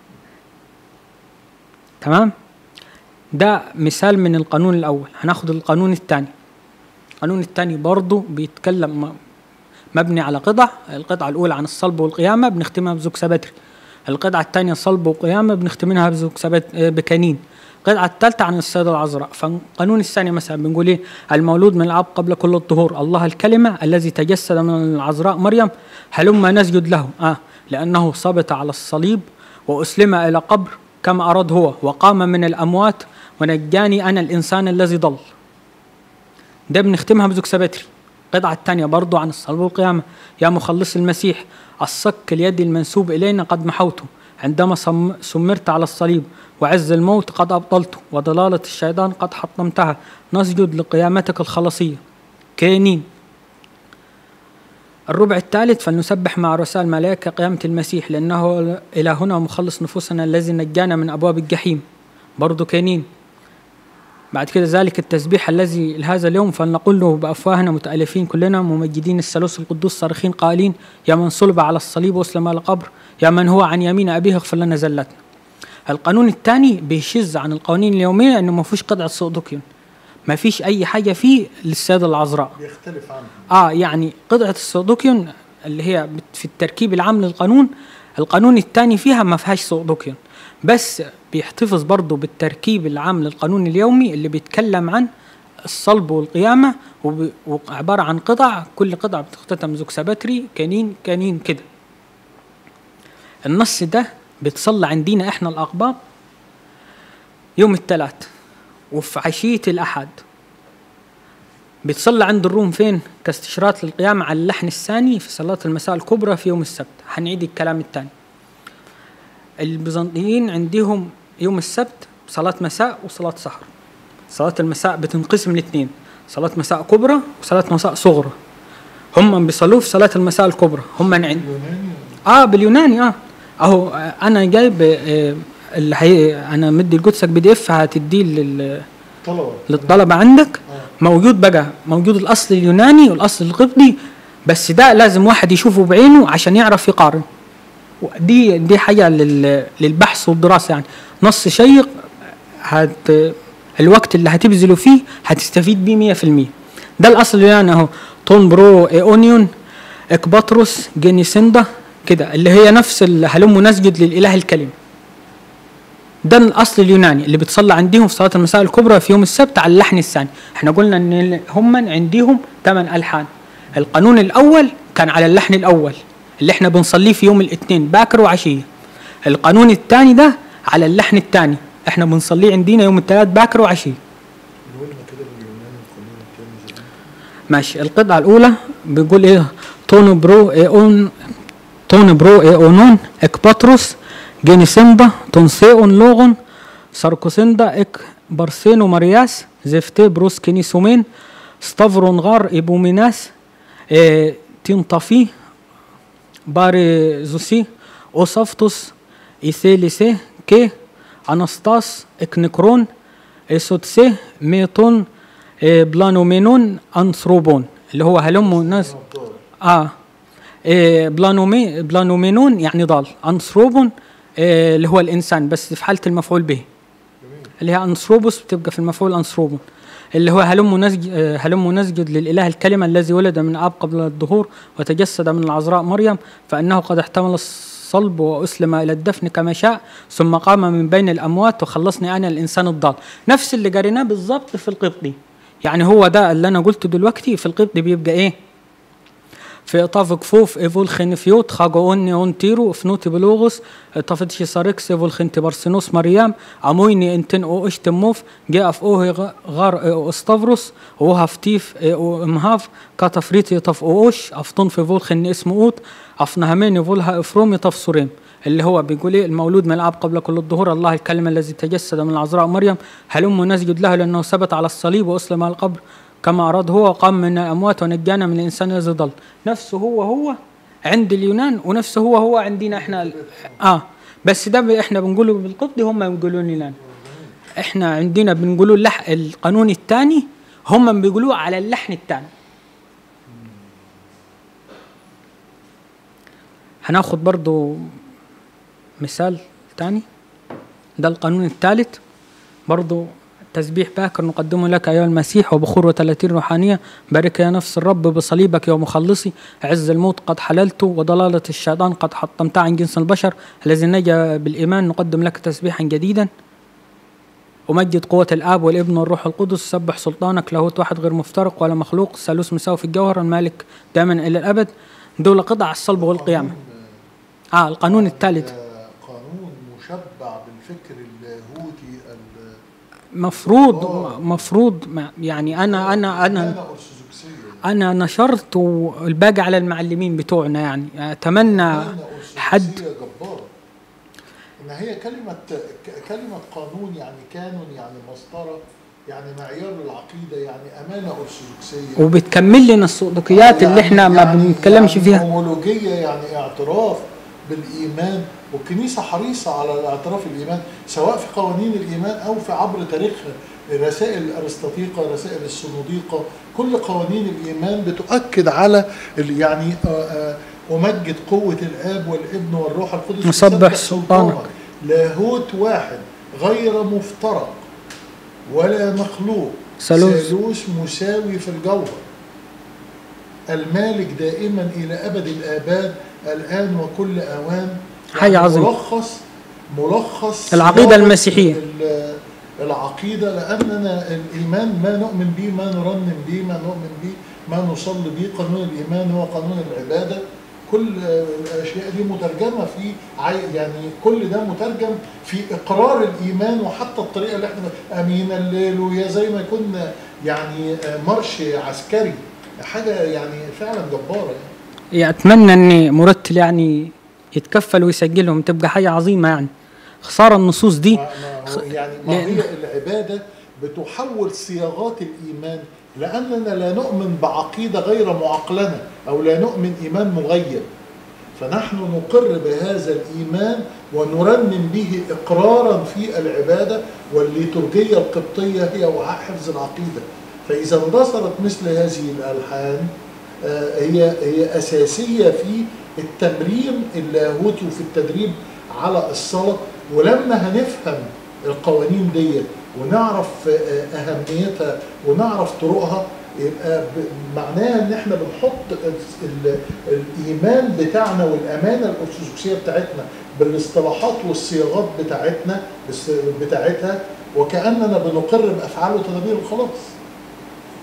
تمام ده مثال من القانون الاول هناخد القانون الثاني القانون الثاني برضه بيتكلم م- مبني على قطع القطعة الأولى عن الصلب والقيامة بنختمها بزوكسابتري القطعة الثانية صلب وقيامة بنختمها بزوكسابت بكنين القطعة الثالثة عن السيدة العذراء فالقانون الثاني مثلا بنقول ايه المولود من العب قبل كل الطهور الله الكلمة الذي تجسد من العذراء مريم هلما نسجد له آه لأنه صبت على الصليب وأسلم إلى قبر كما أراد هو وقام من الأموات ونجاني أنا الإنسان الذي ضل ده بنختمها بزوكسابتري القطعة الثانية برضو عن الصلب والقيامة يا مخلص المسيح الصك اليد المنسوب إلينا قد محوته عندما صم- سمرت على الصليب وعز الموت قد أبطلته وضلالة الشيطان قد حطمتها نسجد لقيامتك الخلاصية كينين الربع الثالث فلنسبح مع رسائل الملائكة قيامة المسيح لأنه إلهنا ومخلص نفوسنا الذي نجانا من أبواب الجحيم برضو كينين بعد كده ذلك التسبيح الذي لهذا اليوم فلنقول له بأفواهنا متألفين كلنا ممجدين الثالوث القدوس صارخين قائلين يا من صلب على الصليب واسلم على القبر يا من هو عن يمين أبيه اغفر لنا زلتنا القانون الثاني بيشذ عن القوانين اليومية إنه ما فيش قطعة صدوكيون ما فيش أي حاجة فيه للسادة العذراء بيختلف عنه اه يعني قطعة الصودوكيون اللي هي بت- في التركيب العام للقانون القانون الثاني فيها ما فيهاش صودوكيون بس بيحتفظ برضه بالتركيب العام للقانون اليومي اللي بيتكلم عن الصلب والقيامة وب- وعبارة عن قطع كل قطعة بتختتم زوكساباتري كنين كنين كده النص ده بيتصلى عندنا احنا الأقباط يوم الثلاث وفي عشية الأحد بيتصلى عند الروم فين؟ كاستشراط للقيامة على اللحن الثاني في صلاة المساء الكبرى في يوم السبت هنعيد الكلام الثاني البيزنطيين عندهم يوم السبت صلاة مساء وصلاة سحر صلاة المساء بتنقسم لاثنين صلاة مساء كبرى وصلاة مساء صغرى هم بيصلوا في صلاة المساء الكبرى هم عند اه باليوناني اه اهو آه، انا جايب آه اللي هي انا مدي القدسك بي دي اف هتديه لل طلبة للطلبة عندك موجود بقى موجود الأصل اليوناني والأصل القبطي بس ده لازم واحد يشوفه بعينه عشان يعرف يقارن دي دي حاجة لل- للبحث والدراسة يعني نص شيق هت الوقت اللي هتبذله فيه هتستفيد بيه 100% ده الأصل اليوناني أهو تون برو ايونيون اكباتروس جينيسندا كده اللي هي نفس ال- هلم نسجد للإله الكلمة ده الاصل اليوناني اللي بتصلى عندهم في صلاه المساء الكبرى في يوم السبت على اللحن الثاني احنا قلنا ان هم عندهم ثمان الحان القانون الاول كان على اللحن الاول اللي احنا بنصليه في يوم الاثنين باكر وعشيه القانون الثاني ده على اللحن الثاني احنا بنصليه عندنا يوم الثلاث باكر وعشيه ماشي القطعة الأولى بيقول إيه تون برو إيون تون برو إيونون إك باتروس جينيسندا تونسيون لوغون ساركوسندا إك بارسينو مارياس زفتي بروس كينيسومين ستافرون غار إبوميناس إيه تنطفي باري زوسي أوسافتوس إيثيليسي كي أناستاس إك نكرون إيسوتسي ميتون إيه بلانومينون أنثروبون اللي هو هلم ناس اه إيه بلانومي بلانومينون يعني ضال أنثروبون إيه اللي هو الإنسان بس في حالة المفعول به اللي هي أنثروبوس بتبقى في المفعول أنثروبون اللي هو هلم نسجد هلم نسجد للإله الكلمة الذي ولد من آب قبل الظهور وتجسد من العذراء مريم فإنه قد احتمل الصلب وأسلم إلى الدفن كما شاء ثم قام من بين الأموات وخلصني أنا الإنسان الضال نفس اللي قريناه بالظبط في القبطي يعني هو ده اللي أنا قلته دلوقتي في القبطي بيبقى إيه في إطاف كفوف إيفول خنفيوت خاجوني أون تيرو فنوتي بلوغوس طفت شيساركس إيفول خنتي بارسينوس مريم عمويني انتن أو اشتموف جاء في أوه غار أو استفروس وها فتيف أو امهاف كاتفريتي طف أوش أفطن في فول خن اسمه أوت أفنهمين فولها إفرومي طف سوريم اللي هو بيقول ايه المولود من الاب قبل كل الظهور الله الكلمه الذي تجسد من العذراء مريم هلم نسجد له لانه ثبت على الصليب واسلم على القبر كما أراد هو وقام من الأموات ونجانا من الإنسان الذي ضل نفسه هو هو عند اليونان ونفسه هو هو عندنا إحنا آه بس ده إحنا بنقوله بالقبطي هم بيقولون لنا إحنا عندنا بنقولوا اللح القانون الثاني هم بيقولوه على اللحن الثاني هناخد برضو مثال تاني ده القانون الثالث برضو تسبيح باكر نقدمه لك أيها المسيح وبخور وتلاتين روحانية بارك يا نفس الرب بصليبك يا مخلصي عز الموت قد حللته وضلالة الشيطان قد حطمتها عن جنس البشر الذي نجا بالإيمان نقدم لك تسبيحا جديدا ومجد قوة الآب والابن والروح القدس سبح سلطانك لاهوت واحد غير مفترق ولا مخلوق ثالوث مساوي في الجوهر المالك دائما إلى الأبد دولة قطع الصلب والقيامة آه القانون الثالث قانون مشبع بالفكر اللاهوتي مفروض مفروض يعني انا انا انا انا نشرت والباقي على المعلمين بتوعنا يعني اتمنى حد جبارة ان هي كلمة كلمة قانون يعني كانون يعني مسطرة يعني معيار للعقيدة يعني أمانة أرثوذكسية وبتكمل لنا الصدقيات اللي احنا ما يعني بنتكلمش يعني فيها هومولوجية يعني اعتراف بالإيمان والكنيسة حريصة على الاعتراف الإيمان سواء في قوانين الإيمان أو في عبر تاريخها رسائل الأرسطاطيقة رسائل السنوديقة كل قوانين الإيمان بتؤكد على ال- يعني آه، آه، أمجد قوة الآب والابن والروح القدس نسبح وسبح سلطانك. لاهوت واحد غير مفترق ولا مخلوق ثالوث. ثالوث مساوي في الجوهر المالك دائما إلى أبد الآباد الآن وكل أوان حي عظيم. ملخص ملخص العقيدة صياغة المسيحية. ال- العقيدة لأننا الإيمان ما نؤمن به ما نرنم به ما نؤمن به ما نصلي به قانون الإيمان هو قانون العبادة كل الأشياء دي مترجمة في عي- يعني كل ده مترجم في إقرار الإيمان وحتى الطريقة اللي احنا أمين الليل ويا زي ما يكون يعني مارش عسكري حاجة يعني فعلا جبارة يعني. يعني اتمنى ان مرتل يعني يتكفل ويسجلهم تبقى حاجه عظيمه يعني خساره النصوص دي ما ما هو يعني ما لأن- هي العبادة بتحول صياغات الإيمان لأننا لا نؤمن بعقيدة غير معقلنة أو لا نؤمن إيمان مغيب فنحن نقر بهذا الإيمان ونرنم به إقرارا في العبادة والليتورجية القبطية هي وعاء حفظ العقيدة فإذا اندثرت مثل هذه الألحان آه، هي هي أساسية في التمرين اللاهوتي وفي التدريب على الصلاة ولما هنفهم القوانين ديت ونعرف آه، أهميتها ونعرف طرقها يبقى ب- معناها ان احنا بنحط ال- ال- الايمان بتاعنا والامانه الارثوذكسيه بتاعتنا بالاصطلاحات والصياغات بتاعتنا بس- بتاعتها وكاننا بنقر بافعال وتدابير الخلاص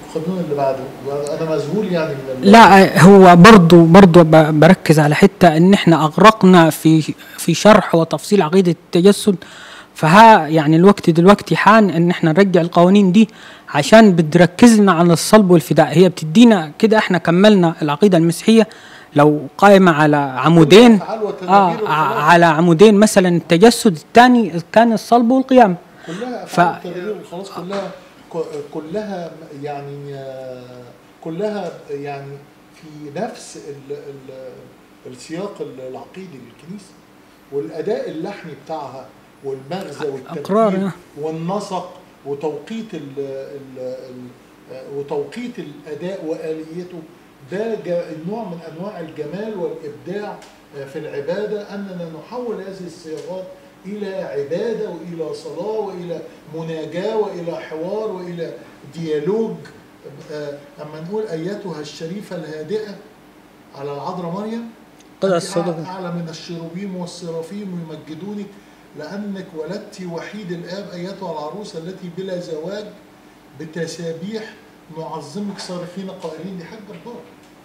القانون اللي بعده انا مذهول يعني من ال- لا هو برضو برضو ب- بركز على حتة ان احنا اغرقنا في في شرح وتفصيل عقيدة التجسد فها يعني الوقت دلوقتي حان ان احنا نرجع القوانين دي عشان بتركزنا على الصلب والفداء هي بتدينا كده احنا كملنا العقيدة المسيحية لو قائمة على عمودين الأفعال والتدابير اه والخلاص. ع- على عمودين مثلا التجسد الثاني كان الصلب والقيام كلها ف- افعال التدبير والخلاص كلها ك- كلها يعني آه، كلها يعني في نفس ال ال السياق العقيدي للكنيسه والاداء اللحني بتاعها والمغزى أقرار، والترتيب آه. والنسق وتوقيت ال ال ال وتوقيت الاداء واليته ده جا- نوع من انواع الجمال والابداع في العباده اننا نحول هذه الصياغات الى عباده والى صلاه والى مناجاه والى حوار والى ديالوج آه، اما نقول ايتها الشريفه الهادئه على العذراء مريم قطع أنت الصدق. اعلى من الشيروبيم والسرافيم يمجدونك لانك ولدت وحيد الاب ايتها العروسه التي بلا زواج بتسابيح نعظمك صارخين قائلين دي حاجه جباره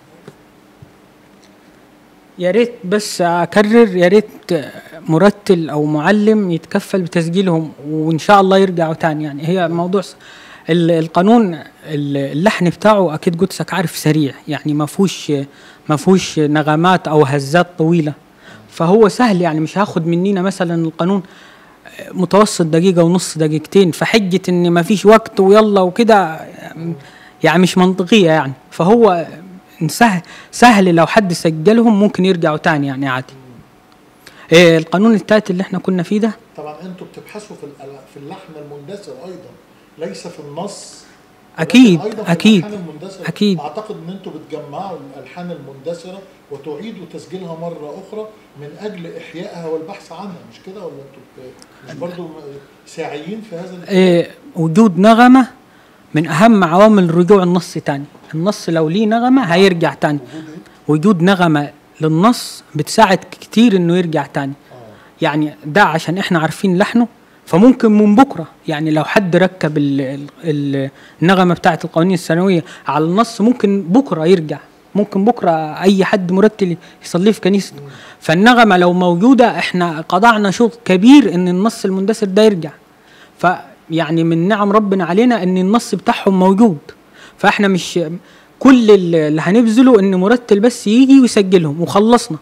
يا ريت بس اكرر يا ريت مرتل او معلم يتكفل بتسجيلهم وان شاء الله يرجعوا تاني يعني هي موضوع س- ال- القانون ال- اللحن بتاعه اكيد قدسك عارف سريع يعني ما فيهوش ما فيهوش نغمات او هزات طويله فهو سهل يعني مش هاخد مننا مثلا القانون متوسط دقيقة ونص دقيقتين فحجة ان ما فيش وقت ويلا وكده يعني مش منطقية يعني فهو سهل سهل لو حد سجلهم ممكن يرجعوا تاني يعني عادي إيه القانون التالت اللي احنا كنا فيه ده طبعا انتوا بتبحثوا في ال- في اللحن المندثر ايضا ليس في النص أكيد، ولكن أيضاً في أكيد، الألحان المندثرة. أكيد. اعتقد ان انتوا بتجمعوا الالحان المندثره وتعيدوا تسجيلها مره اخرى من اجل احيائها والبحث عنها مش كده ولا انتوا بت- مش برضو ساعيين في هذا الاتجاه؟ إيه وجود نغمة من أهم عوامل رجوع النص تاني النص لو ليه نغمة هيرجع تاني وجود ايه؟ وجود نغمة للنص بتساعد كتير انه يرجع تاني اه يعني ده عشان احنا عارفين لحنه فممكن من بكره يعني لو حد ركب ال- ال- ال- النغمه بتاعه القوانين الثانويه على النص ممكن بكره يرجع ممكن بكره اي حد مرتل يصليه في كنيسته فالنغمه لو موجوده احنا قطعنا شوط كبير ان النص المندثر ده يرجع فيعني من نعم ربنا علينا ان النص بتاعهم موجود فاحنا مش كل اللي هنبذله ان مرتل بس يجي ويسجلهم وخلصنا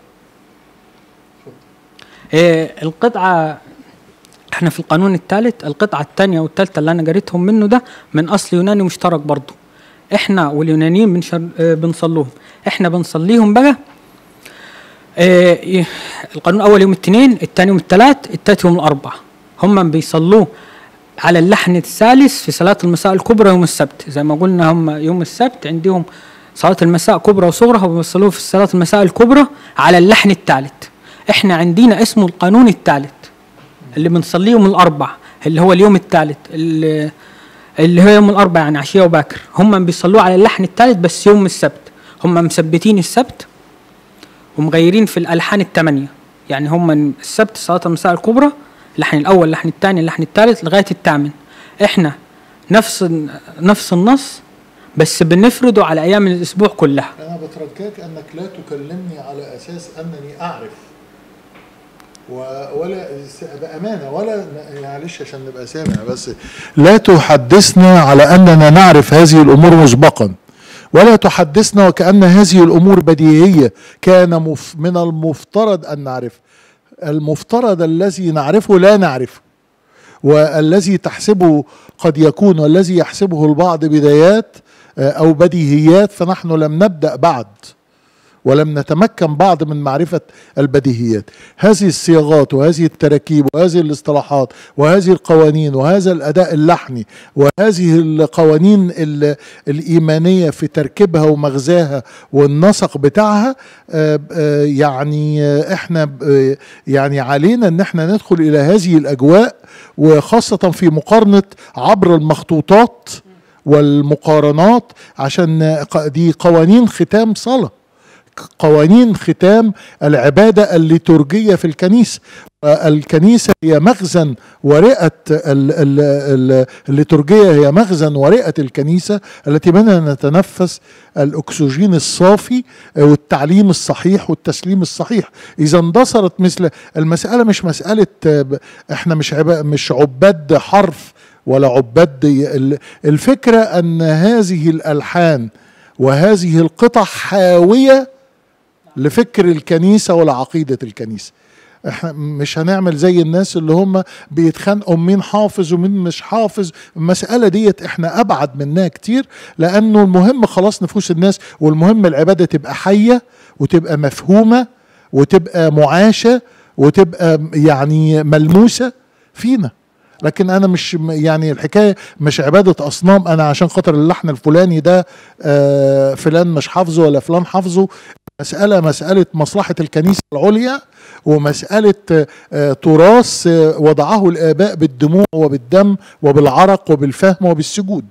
إيه القطعة احنا في القانون الثالث القطعة الثانية والثالثة اللي انا قريتهم منه ده من اصل يوناني مشترك برضه احنا واليونانيين بنشر... اه بنصلوهم احنا بنصليهم بقى اه القانون الاول يوم الاثنين الثاني يوم الثلاث الثالث يوم الاربعاء هم بيصلوه على اللحن الثالث في صلاة المساء الكبرى يوم السبت زي ما قلنا هم يوم السبت عندهم صلاة المساء كبرى وصغرى وبيصلوه في صلاة المساء الكبرى على اللحن الثالث احنا عندنا اسمه القانون الثالث اللي بنصليهم الاربع اللي هو اليوم الثالث اللي, اللي هو يوم الاربع يعني عشيه وباكر هم بيصلوه على اللحن الثالث بس يوم السبت هم مثبتين السبت ومغيرين في الالحان الثمانيه يعني هم السبت صلاه المساء الكبرى اللحن الاول اللحن الثاني اللحن الثالث لغايه الثامن احنا نفس نفس النص بس بنفرده على ايام الاسبوع كلها انا بترجاك انك لا تكلمني على اساس انني اعرف و- ولا س- بامانه ولا معلش عشان نبقى سامع بس لا تحدثنا على اننا نعرف هذه الامور مسبقا ولا تحدثنا وكأن هذه الأمور بديهية كان مف من المفترض أن نعرف المفترض الذي نعرفه لا نعرفه والذي تحسبه قد يكون والذي يحسبه البعض بدايات آه، أو بديهيات فنحن لم نبدأ بعد ولم نتمكن بعض من معرفة البديهيات هذه الصياغات وهذه التراكيب وهذه الاصطلاحات وهذه القوانين وهذا الأداء اللحني وهذه القوانين ال- الإيمانية في تركيبها ومغزاها والنسق بتاعها آه، آه، يعني آه، احنا آه، يعني علينا ان احنا ندخل الى هذه الاجواء وخاصة في مقارنة عبر المخطوطات والمقارنات عشان ق- دي قوانين ختام صلاة قوانين ختام العبادة الليتورجية في الكنيسة الكنيسة هي مخزن ورئة ال- ال- ال- الليتورجية هي مخزن ورئة الكنيسة التي منها نتنفس الأكسجين الصافي والتعليم الصحيح والتسليم الصحيح إذا اندثرت مثل المسألة مش مسألة آه، ب- احنا مش عبا مش عباد حرف ولا عباد ال- الفكرة أن هذه الألحان وهذه القطع حاوية لفكر الكنيسة ولعقيدة الكنيسة احنا مش هنعمل زي الناس اللي هم بيتخانقوا مين حافظ ومين مش حافظ المسألة ديت احنا أبعد منها كتير لأنه المهم خلاص نفوس الناس والمهم العبادة تبقى حية وتبقى مفهومة وتبقى معاشة وتبقى يعني ملموسة فينا لكن انا مش يعني الحكايه مش عباده اصنام انا عشان خاطر اللحن الفلاني ده آه فلان مش حافظه ولا فلان حافظه مسألة مسألة مصلحة الكنيسة العليا ومسألة آه، تراث آه، وضعه الآباء بالدموع وبالدم وبالعرق وبالفهم وبالسجود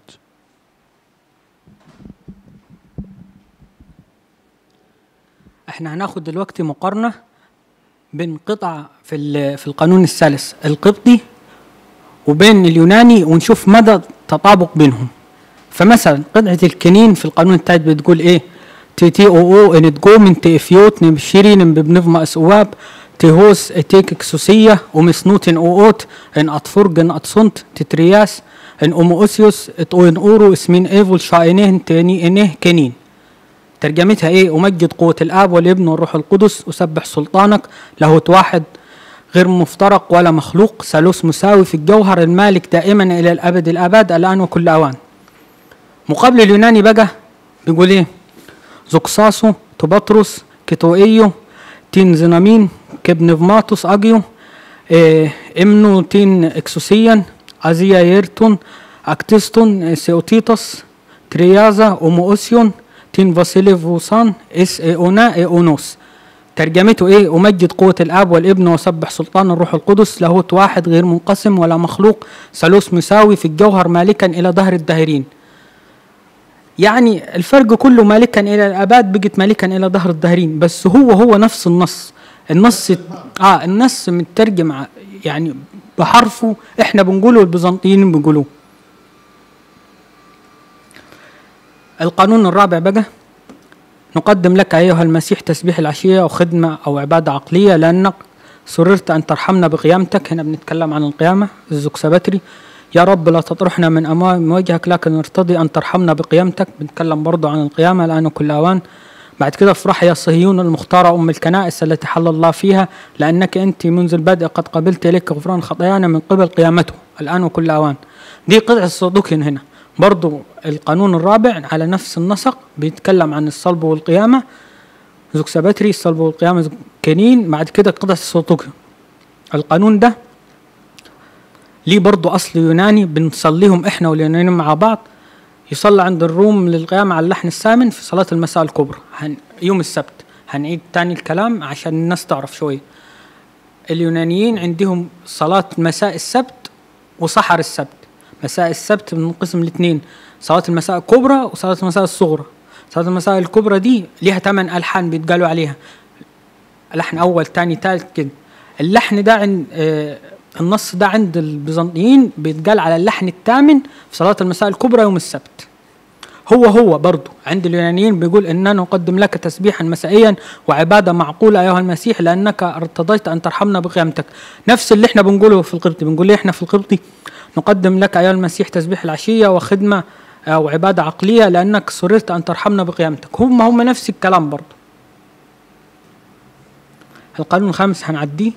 احنا هناخد دلوقتي مقارنة بين قطع في ال- في القانون الثالث القبطي وبين اليوناني ونشوف مدى تطابق بينهم فمثلا قطعة الكنين في القانون الثالث بتقول ايه تي تي او او ان تجو من تيفيوت نمشيري بنفما اسواب تيهوس اتيك اكسوسية ومسنوت ان اووت ان اطفرج ان اتصنت تترياس ان اوموسيوس اتو ان اورو اسمين ايفول شاينيه تاني انيه كنين ترجمتها ايه امجد قوة الاب والابن والروح القدس اسبح سلطانك لاهوت واحد غير مفترق ولا مخلوق ثالوث مساوي في الجوهر المالك دائما الى الابد الاباد الان وكل اوان مقابل اليوناني بقى بيقول ايه زوكساسو توباتروس كيتوئيو تين زنامين كبنفماتوس اجيو إيه امنو تين اكسوسيان ازيا يرتون اكتستون سيوتيتوس تريازا اوموسيون تين فاسيليفوسان اس ايونا ايونوس ترجمته ايه امجد قوة الاب والابن وسبح سلطان الروح القدس لاهوت واحد غير منقسم ولا مخلوق ثالوث مساوي في الجوهر مالكا الى دهر الداهرين يعني الفرق كله مالكا الى الاباد بقت مالكا الى دهر الداهرين بس هو هو نفس النص النص اه النص مترجم ع- يعني بحرفه احنا بنقوله والبيزنطيين بيقولوه القانون الرابع بقى نقدم لك أيها المسيح تسبيح العشية وخدمة أو عبادة عقلية لأنك سررت أن ترحمنا بقيامتك هنا بنتكلم عن القيامة الزكسبتري يا رب لا تطرحنا من أمام وجهك لكن نرتضي أن ترحمنا بقيامتك بنتكلم برضو عن القيامة الآن وكل أوان بعد كده افرح يا صهيون المختارة أم الكنائس التي حل الله فيها لأنك أنت منذ البدء قد قبلت إليك غفران خطايانا من قبل قيامته الآن وكل أوان دي قطعة الصدوكين هنا برضو القانون الرابع على نفس النسق بيتكلم عن الصلب والقيامة زوكساباتري الصلب والقيامة زوك- كنين بعد كده قطعة الصدوكين القانون ده ليه برضو أصل يوناني بنصليهم إحنا واليونانيين مع بعض يصلى عند الروم للقيام على اللحن الثامن في صلاة المساء الكبرى هن يوم السبت هنعيد تاني الكلام عشان الناس تعرف شوية اليونانيين عندهم صلاة مساء السبت وسحر السبت مساء السبت بننقسم لاثنين صلاة المساء الكبرى وصلاة المساء الصغرى صلاة المساء الكبرى دي ليها ثمان ألحان بيتقالوا عليها لحن أول تاني تالت كده اللحن ده عند آه النص ده عند البيزنطيين بيتقال على اللحن الثامن في صلاة المساء الكبرى يوم السبت هو هو برضو عند اليونانيين بيقول إننا نقدم لك تسبيحا مسائيا وعبادة معقولة أيها المسيح لأنك ارتضيت أن ترحمنا بقيامتك نفس اللي احنا بنقوله في القبطي بنقول إيه احنا في القبطي نقدم لك أيها المسيح تسبيح العشية وخدمة أو عبادة عقلية لأنك سررت أن ترحمنا بقيامتك هم هم نفس الكلام برضو القانون الخامس هنعديه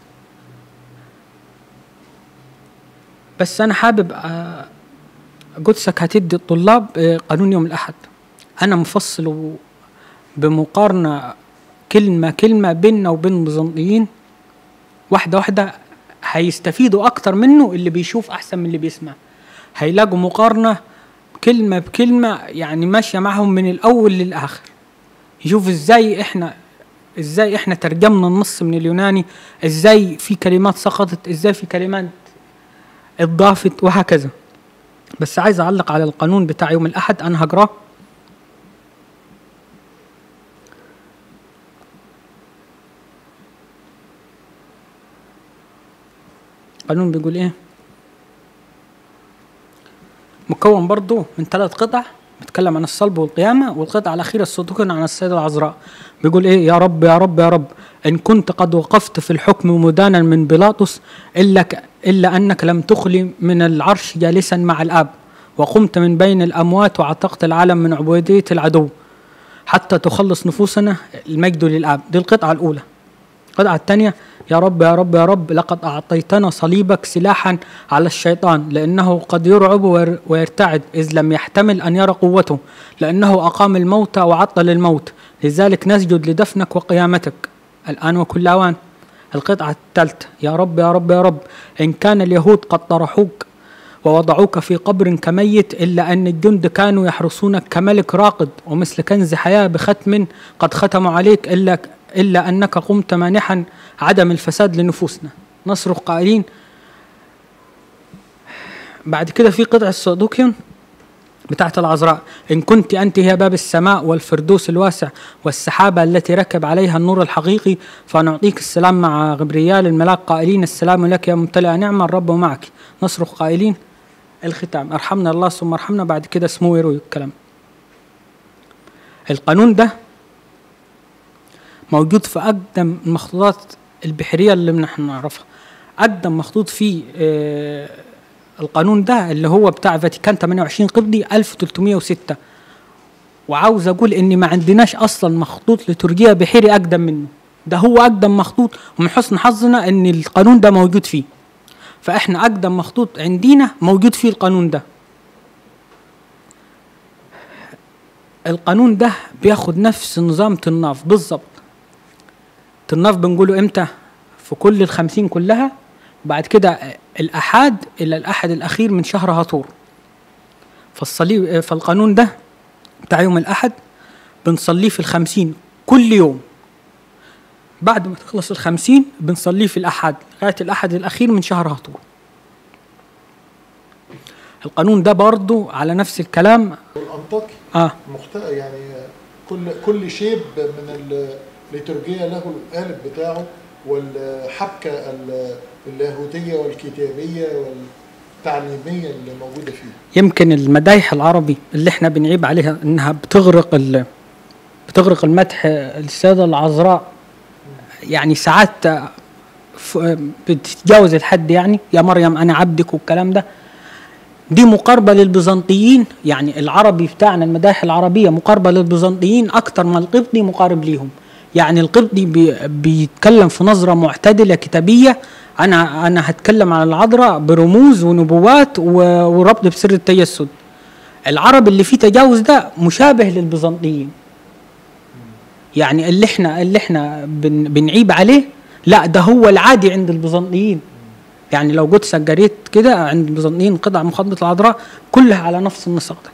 بس أنا حابب آه، قدسك هتدي الطلاب آه، قانون يوم الأحد أنا مفصل بمقارنة كلمة كلمة بيننا وبين البيزنطيين واحدة واحدة هيستفيدوا أكتر منه اللي بيشوف أحسن من اللي بيسمع هيلاقوا مقارنة كلمة بكلمة يعني ماشية معهم من الأول للآخر يشوف إزاي إحنا إزاي إحنا ترجمنا النص من اليوناني إزاي في كلمات سقطت إزاي في كلمات اتضافت وهكذا بس عايز أعلق على القانون بتاع يوم الأحد أنا هقراه القانون بيقول ايه مكون برضو من ثلاث قطع بيتكلم عن الصلب والقيامة والقطعة الأخيرة السودوكن عن السيدة العذراء بيقول إيه يا رب يا رب يا رب إن كنت قد وقفت في الحكم مدانا من بيلاطس إلا, ك إلا أنك لم تخلي من العرش جالسا مع الآب وقمت من بين الأموات وعتقت العالم من عبودية العدو حتى تخلص نفوسنا المجد للآب دي القطعة الأولى القطعة الثانية يا رب يا رب يا رب لقد أعطيتنا صليبك سلاحا على الشيطان لأنه قد يرعب وير- ويرتعد إذ لم يحتمل أن يرى قوته لأنه أقام الموتى وعطل الموت لذلك نسجد لدفنك وقيامتك الآن وكل أوان القطعة الثالثة يا رب يا رب يا رب إن كان اليهود قد طرحوك ووضعوك في قبر كميت إلا أن الجند كانوا يحرسونك كملك راقد ومثل كنز حياة بختم قد ختموا عليك إلا إلا أنك قمت مانحا عدم الفساد لنفوسنا نصرخ قائلين بعد كده في قطع الصدوكيون بتاعت العذراء إن كنت أنت هي باب السماء والفردوس الواسع والسحابة التي ركب عليها النور الحقيقي فنعطيك السلام مع غبريال الملاك قائلين السلام لك يا ممتلئ نعمة الرب معك نصرخ قائلين الختام ارحمنا الله ثم ارحمنا بعد كده اسمه يروي الكلام القانون ده موجود في أقدم المخطوطات البحرية اللي نحن نعرفها أقدم مخطوط فيه آه، القانون ده اللي هو بتاع فاتيكان 28 قبطي 1306 وعاوز أقول إن ما عندناش أصلا مخطوط لتركيا بحيري أقدم منه ده هو أقدم مخطوط ومن حسن حظنا إن القانون ده موجود فيه فإحنا أقدم مخطوط عندنا موجود فيه القانون ده القانون ده بياخد نفس نظام طناف بالظبط طناف بنقوله امتى في كل الخمسين كلها بعد كده الأحاد إلى الأحد الأخير من شهر هطور فالصليب فالقانون ده بتاع يوم الأحد بنصليه في الخمسين كل يوم بعد ما تخلص الخمسين بنصليه في الأحد لغاية الأحد الأخير من شهر هطور القانون ده برضو على نفس الكلام والأنطاكي اه مخت... يعني كل كل شيب من الليتورجية له القالب بتاعه والحبكة ال- اللاهوتية والكتابية والتعليمية اللي موجودة فيه يمكن المدايح العربي اللي احنا بنعيب عليها انها بتغرق ال... بتغرق المدح السيدة العذراء يعني ساعات ف- بتتجاوز الحد يعني يا مريم انا عبدك والكلام ده دي مقاربة للبيزنطيين يعني العربي بتاعنا المدايح العربية مقاربة للبيزنطيين أكتر ما القبطي مقارب ليهم يعني القبطي بي بيتكلم في نظرة معتدلة كتابية أنا أنا هتكلم عن العذراء برموز ونبوات و- وربط بسر التجسد العرب اللي فيه تجاوز ده مشابه للبيزنطيين يعني اللي احنا اللي احنا بن بنعيب عليه لا ده هو العادي عند البيزنطيين يعني لو قدس جريت كده عند البيزنطيين قطع مخدة العذراء كلها على نفس النسق ده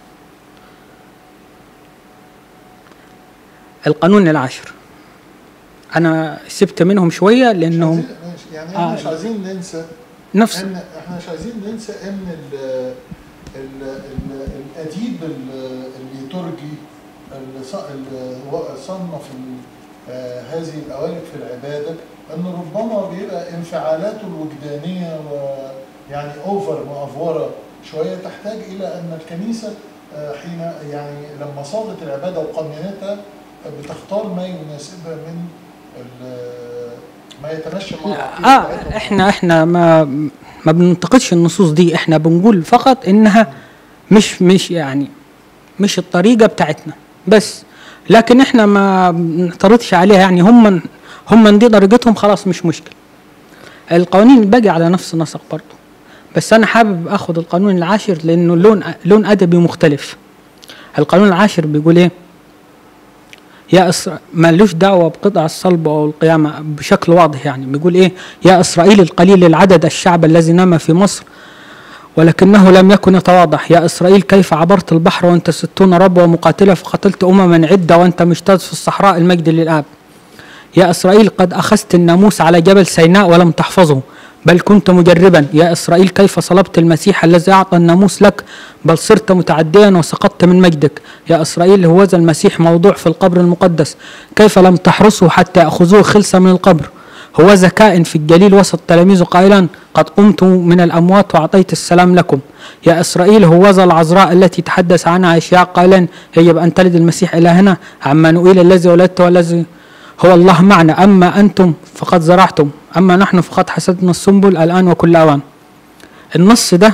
القانون العاشر انا سبت منهم شويه لانهم عايزين- ماشي، يعني احنا آه. مش عايزين ننسى نفس ان احنا مش عايزين ننسى ان ال ال ال الاديب ال- الليتورجي اللي ص- اللي هو صنف ال- آه، هذه الاوائل في العباده ان ربما بيبقى انفعالاته الوجدانيه ويعني اوفر مأفوره شويه تحتاج الى ان الكنيسه آه، حين يعني لما صاغت العباده وقننتها آه، بتختار ما يناسبها من ال- ما يتمشى مع العقيدة اه بتاعتها. احنا احنا ما ما بننتقدش النصوص دي احنا بنقول فقط انها مش مش يعني مش الطريقه بتاعتنا بس لكن احنا ما بنعترضش عليها يعني هم هم دي طريقتهم خلاص مش مشكله القوانين باقي على نفس النسق برضه بس انا حابب اخد القانون العاشر لانه لون لون ادبي مختلف القانون العاشر بيقول ايه يا إسر... مالوش دعوة بقطع الصلب أو القيامة بشكل واضح يعني بيقول إيه يا إسرائيل القليل العدد الشعب الذي نام في مصر ولكنه لم يكن يتواضح يا إسرائيل كيف عبرت البحر وأنت ستون رب ومقاتلة فقتلت أمما عدة وأنت مجتاز في الصحراء المجد للآب يا إسرائيل قد أخذت الناموس على جبل سيناء ولم تحفظه بل كنت مجربا يا إسرائيل كيف صلبت المسيح الذي أعطى الناموس لك بل صرت متعديا وسقطت من مجدك يا إسرائيل هوذا المسيح موضوع في القبر المقدس كيف لم تحرسه حتى يأخذوه خلسة من القبر هو ذكاء في الجليل وسط تلاميذه قائلا قد قمت من الأموات وأعطيت السلام لكم يا إسرائيل هوذا العذراء التي تحدث عنها أشياء قائلا يجب أن تلد المسيح إلهنا عمانوئيل الذي ولدته والذي هو الله معنا أما أنتم فقد زرعتم أما نحن فقد حسدنا السنبل الآن وكل أوان النص ده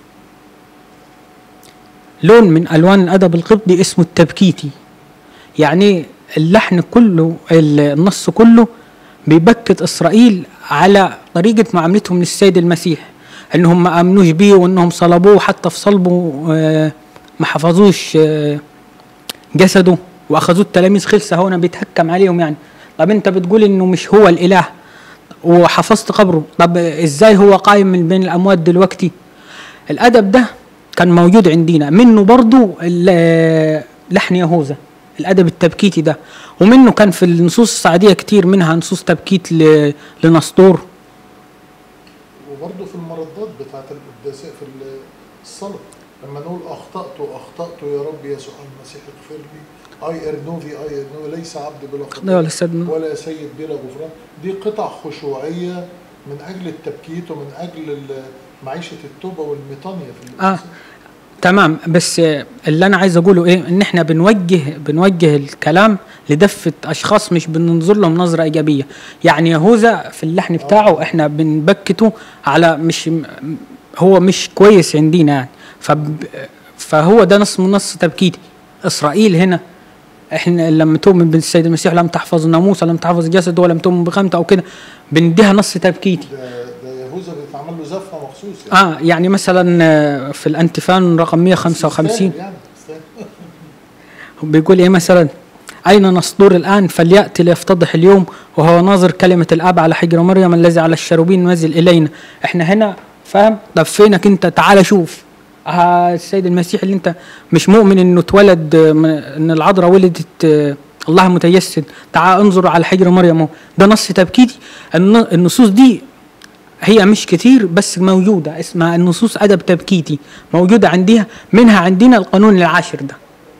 لون من ألوان الأدب القبطي اسمه التبكيتي يعني اللحن كله النص كله بيبكت إسرائيل على طريقة معاملتهم للسيد المسيح انهم ما امنوش بيه وانهم صلبوه حتى في صلبه آه، ما حفظوش آه، جسده واخذوه التلاميذ خلصه هنا بيتهكم عليهم يعني طب انت بتقول انه مش هو الاله وحفظت قبره طب ازاي هو قايم من بين الاموات دلوقتي الادب ده كان موجود عندنا منه برضو ال- لحن يهوذا الادب التبكيتي ده ومنه كان في النصوص السعديه كتير منها نصوص تبكيت ل- لنسطور وبرضه في المردات بتاعت القداسات في الصلاة لما نقول أخطأت أخطأت يا رب يسوع المسيح اغفر لي أي إرنوفي أي إرنوفي ليس عبد بلا ده خطيئة ولا سيدنا ولا سيد بلا غفران دي قطع خشوعية من أجل التبكيت ومن أجل ال- معيشة التوبة والميطانية في آه. تمام بس آه، اللي انا عايز اقوله ايه ان احنا بنوجه بنوجه الكلام لدفة اشخاص مش بننظر لهم نظرة ايجابية يعني يهوذا في اللحن بتاعه احنا بنبكته على مش م- هو مش كويس عندنا يعني فب فهو ده نص من نص تبكيتي اسرائيل هنا احنا لما تؤمن بالسيد المسيح لم تحفظ الناموس لم تحفظ جسده ولم تؤمن بقيمته او كده بنديها نص تبكيتي ده, ده يهوذا بيتعمل له زفة مخصوص يعني اه يعني مثلا آه، في الانتفان رقم 155 يستاهل يعني يستاهل. بيقول ايه مثلا اين نصدور الان فلياتي ليفتضح اليوم وهو ناظر كلمه الاب على حجر مريم الذي على الشروبين نزل الينا احنا هنا فاهم طب فينك انت تعال شوف آه السيد المسيح اللي انت مش مؤمن انه اتولد آه، من- ان العذراء ولدت آه، الله متجسد تعال انظر على حجر مريم اهو. ده نص تبكيتي الن- النصوص دي هي مش كتير بس موجودة اسمها النصوص أدب تبكيتي موجودة عندها منها عندنا القانون العاشر ده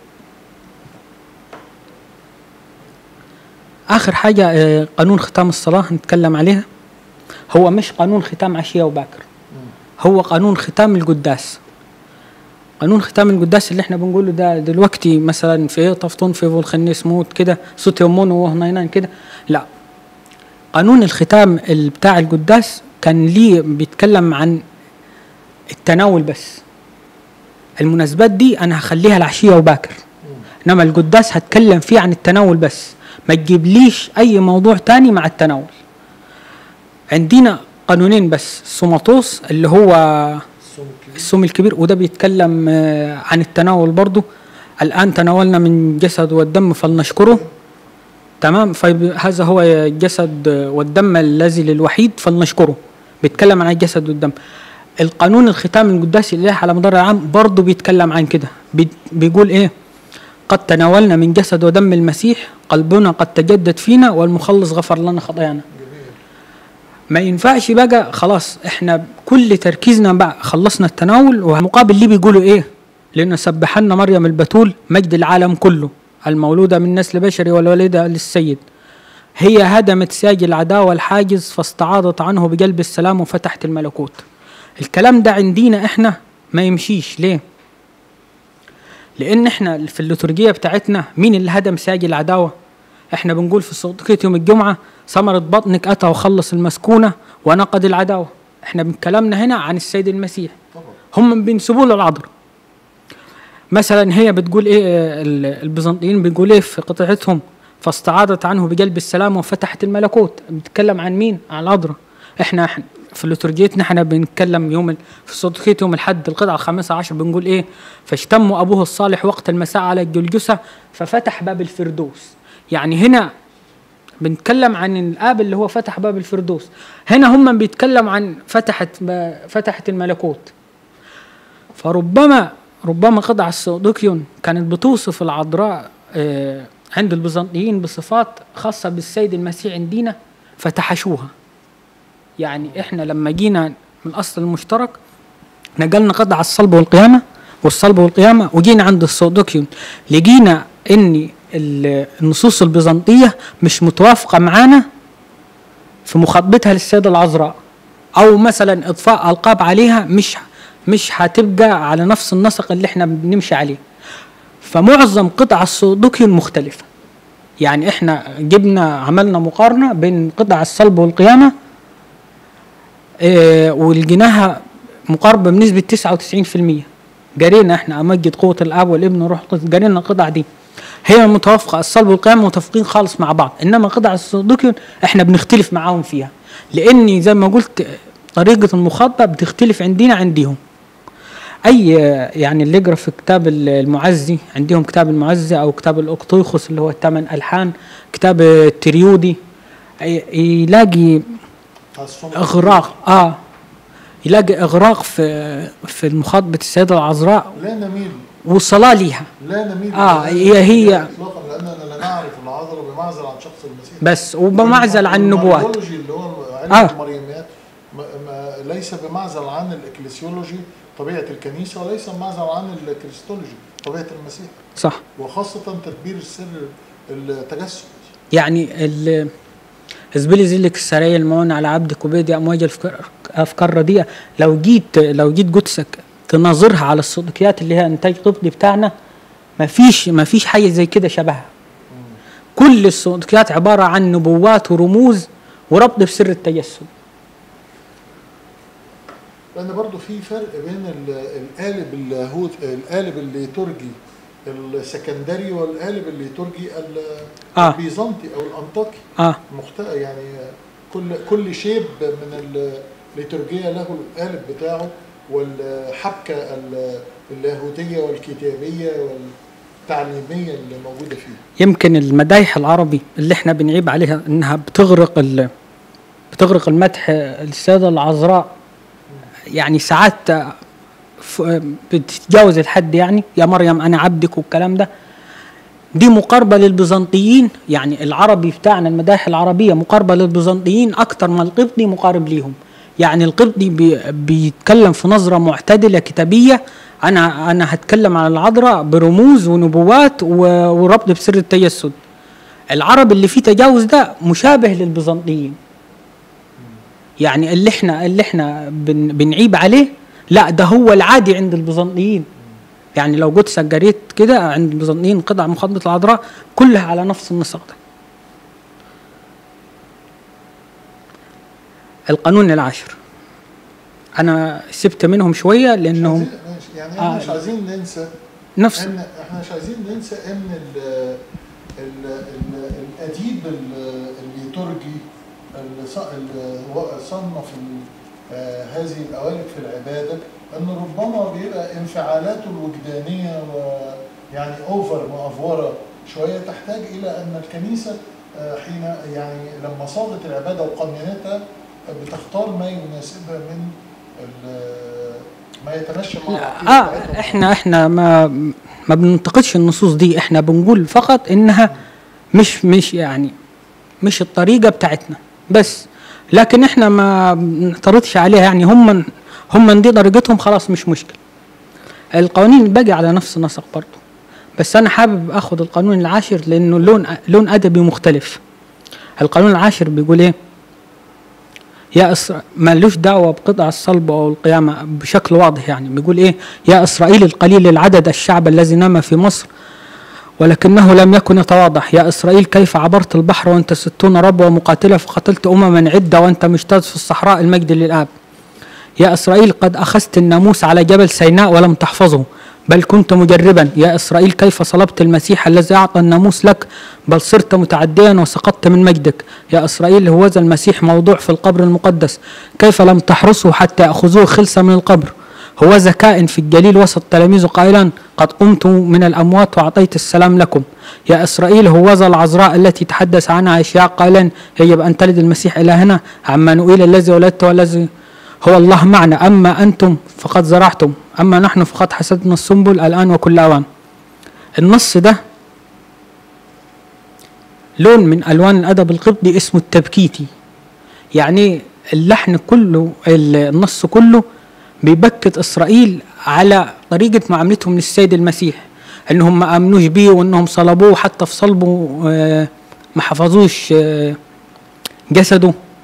آخر حاجة آه، قانون ختام الصلاة نتكلم عليها هو مش قانون ختام عشية وباكر هو قانون ختام القداس قانون ختام القداس اللي احنا بنقوله ده دلوقتي مثلا في طفطون في فولخنيس موت كده صوت يومون وهنينان كده لا قانون الختام ال- بتاع القداس كان ليه بيتكلم عن التناول بس المناسبات دي انا هخليها العشيه وباكر انما القداس هتكلم فيه عن التناول بس ما تجيبليش اي موضوع تاني مع التناول عندنا قانونين بس السوماطوس اللي هو الصوم الكبير السوم الكبير وده بيتكلم آه، عن التناول برضه الآن تناولنا من جسد والدم فلنشكره تمام فهذا هو الجسد والدم الذي للوحيد فلنشكره بيتكلم عن الجسد والدم القانون الختام القداسي الإله على مدار العام برضه بيتكلم عن كده بي- بيقول ايه قد تناولنا من جسد ودم المسيح قلبنا قد تجدد فينا والمخلص غفر لنا خطايانا ما ينفعش بقى خلاص احنا كل تركيزنا بقى خلصنا التناول ومقابل ليه بيقولوا ايه لأن سبحنا مريم البتول مجد العالم كله المولودة من نسل بشري والوالدة للسيد هي هدمت ساج العداوة الحاجز فاستعاضت عنه بقلب السلام وفتحت الملكوت الكلام ده عندنا احنا ما يمشيش ليه لان احنا في الليتورجيه بتاعتنا مين اللي هدم ساج العداوه احنا بنقول في صدقيه يوم الجمعه ثمره بطنك اتى وخلص المسكونه ونقد العداوه احنا بكلامنا هنا عن السيد المسيح هم بينسبوه للعذراء مثلا هي بتقول ايه آه، ال- البيزنطيين بيقول ايه في قطعتهم فاستعاضت عنه بقلب السلام وفتحت الملكوت بتتكلم عن مين عن العذراء احنا إحنا- في ليتورجيتنا احنا بنتكلم يوم ال- في صدقية يوم الحد القطعة الخامسة عشر بنقول ايه فاشتم ابوه الصالح وقت المساء على الجلجسة ففتح باب الفردوس يعني هنا بنتكلم عن الاب اللي هو فتح باب الفردوس هنا هم بيتكلم عن فتحت ب- فتحت الملكوت فربما ربما قطع السودوكيون كانت بتوصف العذراء آه، عند البيزنطيين بصفات خاصة بالسيد المسيح عندنا فتحشوها يعني احنا لما جينا من الاصل المشترك نقلنا قطع الصلب والقيامة والصلب والقيامة وجينا عند السودوكيون لقينا ان ال- النصوص البيزنطية مش متوافقة معانا في في مخاطبتها للسيدة العذراء أو مثلا إضفاء ألقاب عليها مش مش هتبقى على نفس النسق اللي احنا بنمشي عليه فمعظم قطع الصدوكيون مختلفة يعني احنا جبنا عملنا مقارنة بين قطع الصلب والقيامة اه ولقيناها مقاربة بنسبة 99% قرينا احنا أمجد قوة الآب والابن والروح القدس قرينا القطع دي هي متوافقة الصلب والقيامة متفقين خالص مع بعض إنما قطع الصدوكيون احنا بنختلف معاهم فيها لأني زي ما قلت طريقة المخاطبة بتختلف عندنا عندهم اي يعني اللي يقرا في كتاب المعزي عندهم كتاب المعزي او كتاب الاقطيخوس اللي هو الثمان الحان كتاب التريودي يلاقي اغراق اه يلاقي اغراق في في مخاطبه السيده العذراء لا نميل والصلاه ليها لا نميل اه هي هي اطلاقا لاننا لا نعرف العذراء بمعزل عن شخص المسيح بس وبمعزل عن النبوات الماريولوجي اللي هو علم آه. آه. المريميات ما ما ليس بمعزل عن الاكليسيولوجي طبيعه الكنيسه وليس بمعزل عن الكريستولوجي طبيعه المسيح صح وخاصه تدبير السر التجسد يعني ال زبيلي زلك السرايا المعون على عبدك وبيدي امواج الافكار افكار رديئه لو جيت لو جيت قدسك تناظرها على الصدقيات اللي هي انتاج قبطي بتاعنا ما فيش ما فيش حاجه زي كده شبهها كل الصدقيات عباره عن نبوات ورموز وربط بسر التجسد لان برضو في فرق بين ال- القالب اللاهوت القالب الليتورجي السكندري والقالب الليتورجي ال- آه. البيزنطي او الانطاكي اه مخت... يعني كل كل شيب من ال- الليتورجيه له القالب بتاعه والحبكه ال- اللاهوتيه والكتابيه والتعليميه اللي موجوده فيه يمكن المدايح العربي اللي احنا بنعيب عليها انها بتغرق ال... بتغرق المدح السيدة العذراء يعني ساعات ف- بتتجاوز الحد يعني يا مريم انا عبدك والكلام ده دي مقاربة للبيزنطيين يعني العربي بتاعنا المدايح العربية مقاربة للبيزنطيين أكتر ما القبطي مقارب ليهم يعني القبطي بي بيتكلم في نظرة معتدلة كتابية أنا أنا هتكلم عن العذراء برموز ونبوات و- وربط بسر التجسد العرب اللي فيه تجاوز ده مشابه للبيزنطيين يعني اللي احنا اللي احنا بن بنعيب عليه لا ده هو العادي عند البيزنطيين يعني لو قدسك قريت كده عند البيزنطيين قطع مخاطبة العذراء كلها على نفس النسق ده القانون العاشر انا سبت منهم شويه لانهم عايزين- ماشي، يعني احنا آه. مش عايزين ننسى نفس ان احنا مش عايزين ننسى ان ال ال ال الاديب ال- الليتورجي اللي ص- اللي هو صنف ال- آه، هذه القوالب في العباده ان ربما بيبقى انفعالاته الوجدانيه ويعني اوفر مأفوره شويه تحتاج الى ان الكنيسه آه، حين يعني لما صاغت العباده وقننتها آه، بتختار ما يناسبها من ال- ما يتمشى مع العقيدة اه بتاعتها. احنا احنا ما ما بننتقدش النصوص دي احنا بنقول فقط انها مش مش يعني مش الطريقه بتاعتنا بس لكن احنا ما بنعترضش عليها يعني هم هم دي طريقتهم خلاص مش مشكله القوانين باقي على نفس النسق برضه بس انا حابب اخد القانون العاشر لانه لون لون ادبي مختلف القانون العاشر بيقول ايه يا إسرائيل مالوش دعوة بقطع الصلب أو القيامة بشكل واضح يعني بيقول إيه يا إسرائيل القليل العدد الشعب الذي نام في مصر ولكنه لم يكن يتواضع يا إسرائيل كيف عبرت البحر وأنت ستون ربوة مقاتلة فقتلت أمما عدة وأنت مجتاز في الصحراء المجد للآب يا إسرائيل قد أخذت الناموس على جبل سيناء ولم تحفظه بل كنت مجربا يا إسرائيل كيف صلبت المسيح الذي أعطى الناموس لك بل صرت متعديا وسقطت من مجدك يا إسرائيل هو ذا المسيح موضوع في القبر المقدس كيف لم تحرسه حتى يأخذوه خلصة من القبر هو ذا كائن في الجليل وسط تلاميذه قائلا قد قمت من الأموات وأعطيت السلام لكم يا إسرائيل هو ذا العذراء التي تحدث عنها أشياء قائلا يجب أن تلد المسيح إلهنا عمانوئيل الذي ولدته والذي هو الله معنا أما أنتم فقد زرعتم أما نحن فقد حسدنا السنبل الآن وكل أوان النص ده لون من ألوان الأدب القبطي اسمه التبكيتي يعني اللحن كله النص كله بيبكت إسرائيل على طريقة معاملتهم للسيد المسيح انهم ما امنوش بيه وانهم صلبوه حتى في صلبه آه، ما حفظوش آه، جسده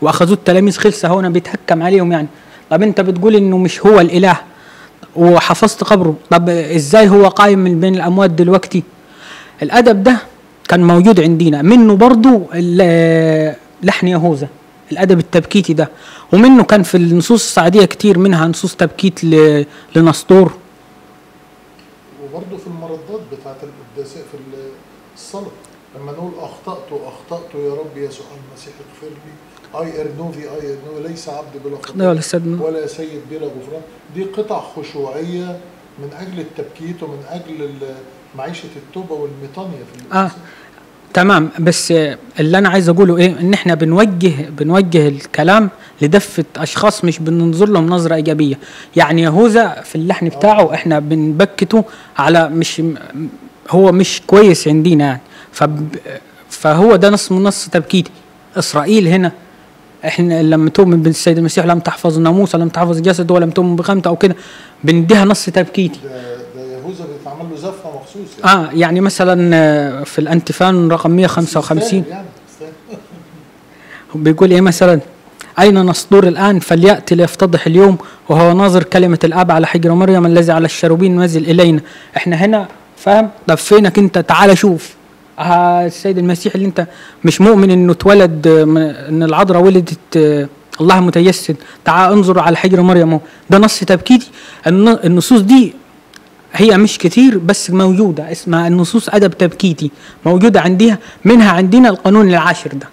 واخذوه التلاميذ خلصه هنا بيتهكم عليهم يعني طب انت بتقول انه مش هو الاله وحفظت قبره طب ازاي هو قايم من بين الاموات دلوقتي الادب ده كان موجود عندنا منه برضو ال- لحن يهوذا الادب التبكيتي ده ومنه كان في النصوص السعديه كتير منها نصوص تبكيت ل- لنسطور وبرضه في المردات بتاعت القداسة في الصلاة لما نقول أخطأت أخطأت يا رب يسوع المسيح اغفر لي أي إرنوفي أي إرنوفي ليس عبد بلا ده ولا خطية سيد- ولا سيد بلا غفران دي قطع خشوعية من أجل التبكيت ومن أجل ال- معيشة التوبة والميطانية في اه القداسة. تمام بس آه، اللي انا عايز اقوله ايه ان احنا بنوجه بنوجه الكلام لدفه اشخاص مش بننظر لهم نظره ايجابيه يعني يهوذا في اللحن بتاعه احنا بنبكته على مش م- هو مش كويس عندنا يعني فب فهو ده نص من نص تبكيتي اسرائيل هنا احنا لما تؤمن بالسيد المسيح لم تحفظ الناموس ولم تحفظ الجسد ولم تؤمن بخمته او كده بنديها نص تبكيتي ده ده يهوذا بيتعمل له زفة مخصوص يعني اه يعني مثلا آه، في الانتفان رقم 155 يستاهل يعني يستاهل. بيقول ايه مثلا أين نصدر الآن فليأتي ليفتضح اليوم وهو ناظر كلمة الآب على حجر مريم الذي على الشروبين نزل إلينا إحنا هنا فاهم طب فينك أنت تعال شوف آه السيد المسيح اللي أنت مش مؤمن إنه اتولد آه، من- إن العذراء ولدت آه، الله متجسد تعال انظر على حجر مريم أهو. ده نص تبكيتي الن- النصوص دي هي مش كتير بس موجودة اسمها النصوص أدب تبكيتي موجودة عندها منها عندنا القانون العاشر ده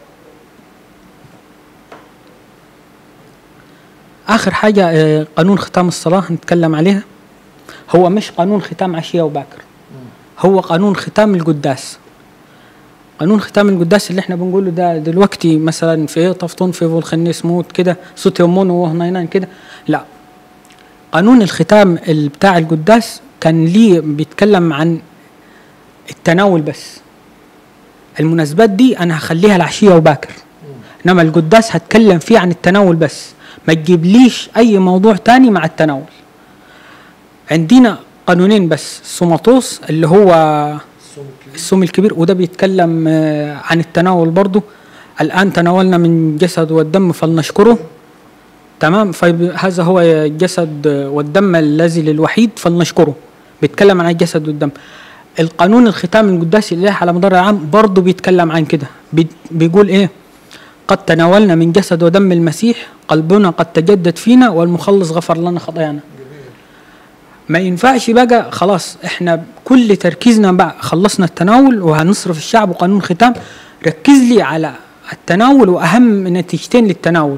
آخر حاجة آه، قانون ختام الصلاة نتكلم عليها هو مش قانون ختام عشية وباكر هو قانون ختام القداس قانون ختام القداس اللي احنا بنقوله ده دلوقتي مثلا في طفطون في فولخنيس موت كده صوت يومون وهنينان كده لا قانون الختام ال- بتاع القداس كان ليه بيتكلم عن التناول بس المناسبات دي انا هخليها العشيه وباكر انما القداس هتكلم فيه عن التناول بس ما تجيبليش اي موضوع تاني مع التناول عندنا قانونين بس سوماطوس اللي هو الصوم الكبير السم الكبير وده بيتكلم آه، عن التناول برضو الآن تناولنا من جسد والدم فلنشكره تمام فهذا هو الجسد والدم الذي للوحيد فلنشكره بيتكلم عن الجسد والدم القانون الختام القداسي لله على مدار العام برضه بيتكلم عن كده بي- بيقول ايه قد تناولنا من جسد ودم المسيح قلبنا قد تجدد فينا والمخلص غفر لنا خطايانا ما ينفعش بقى خلاص احنا كل تركيزنا بقى خلصنا التناول وهنصرف الشعب وقانون ختام ركز لي على التناول واهم نتيجتين للتناول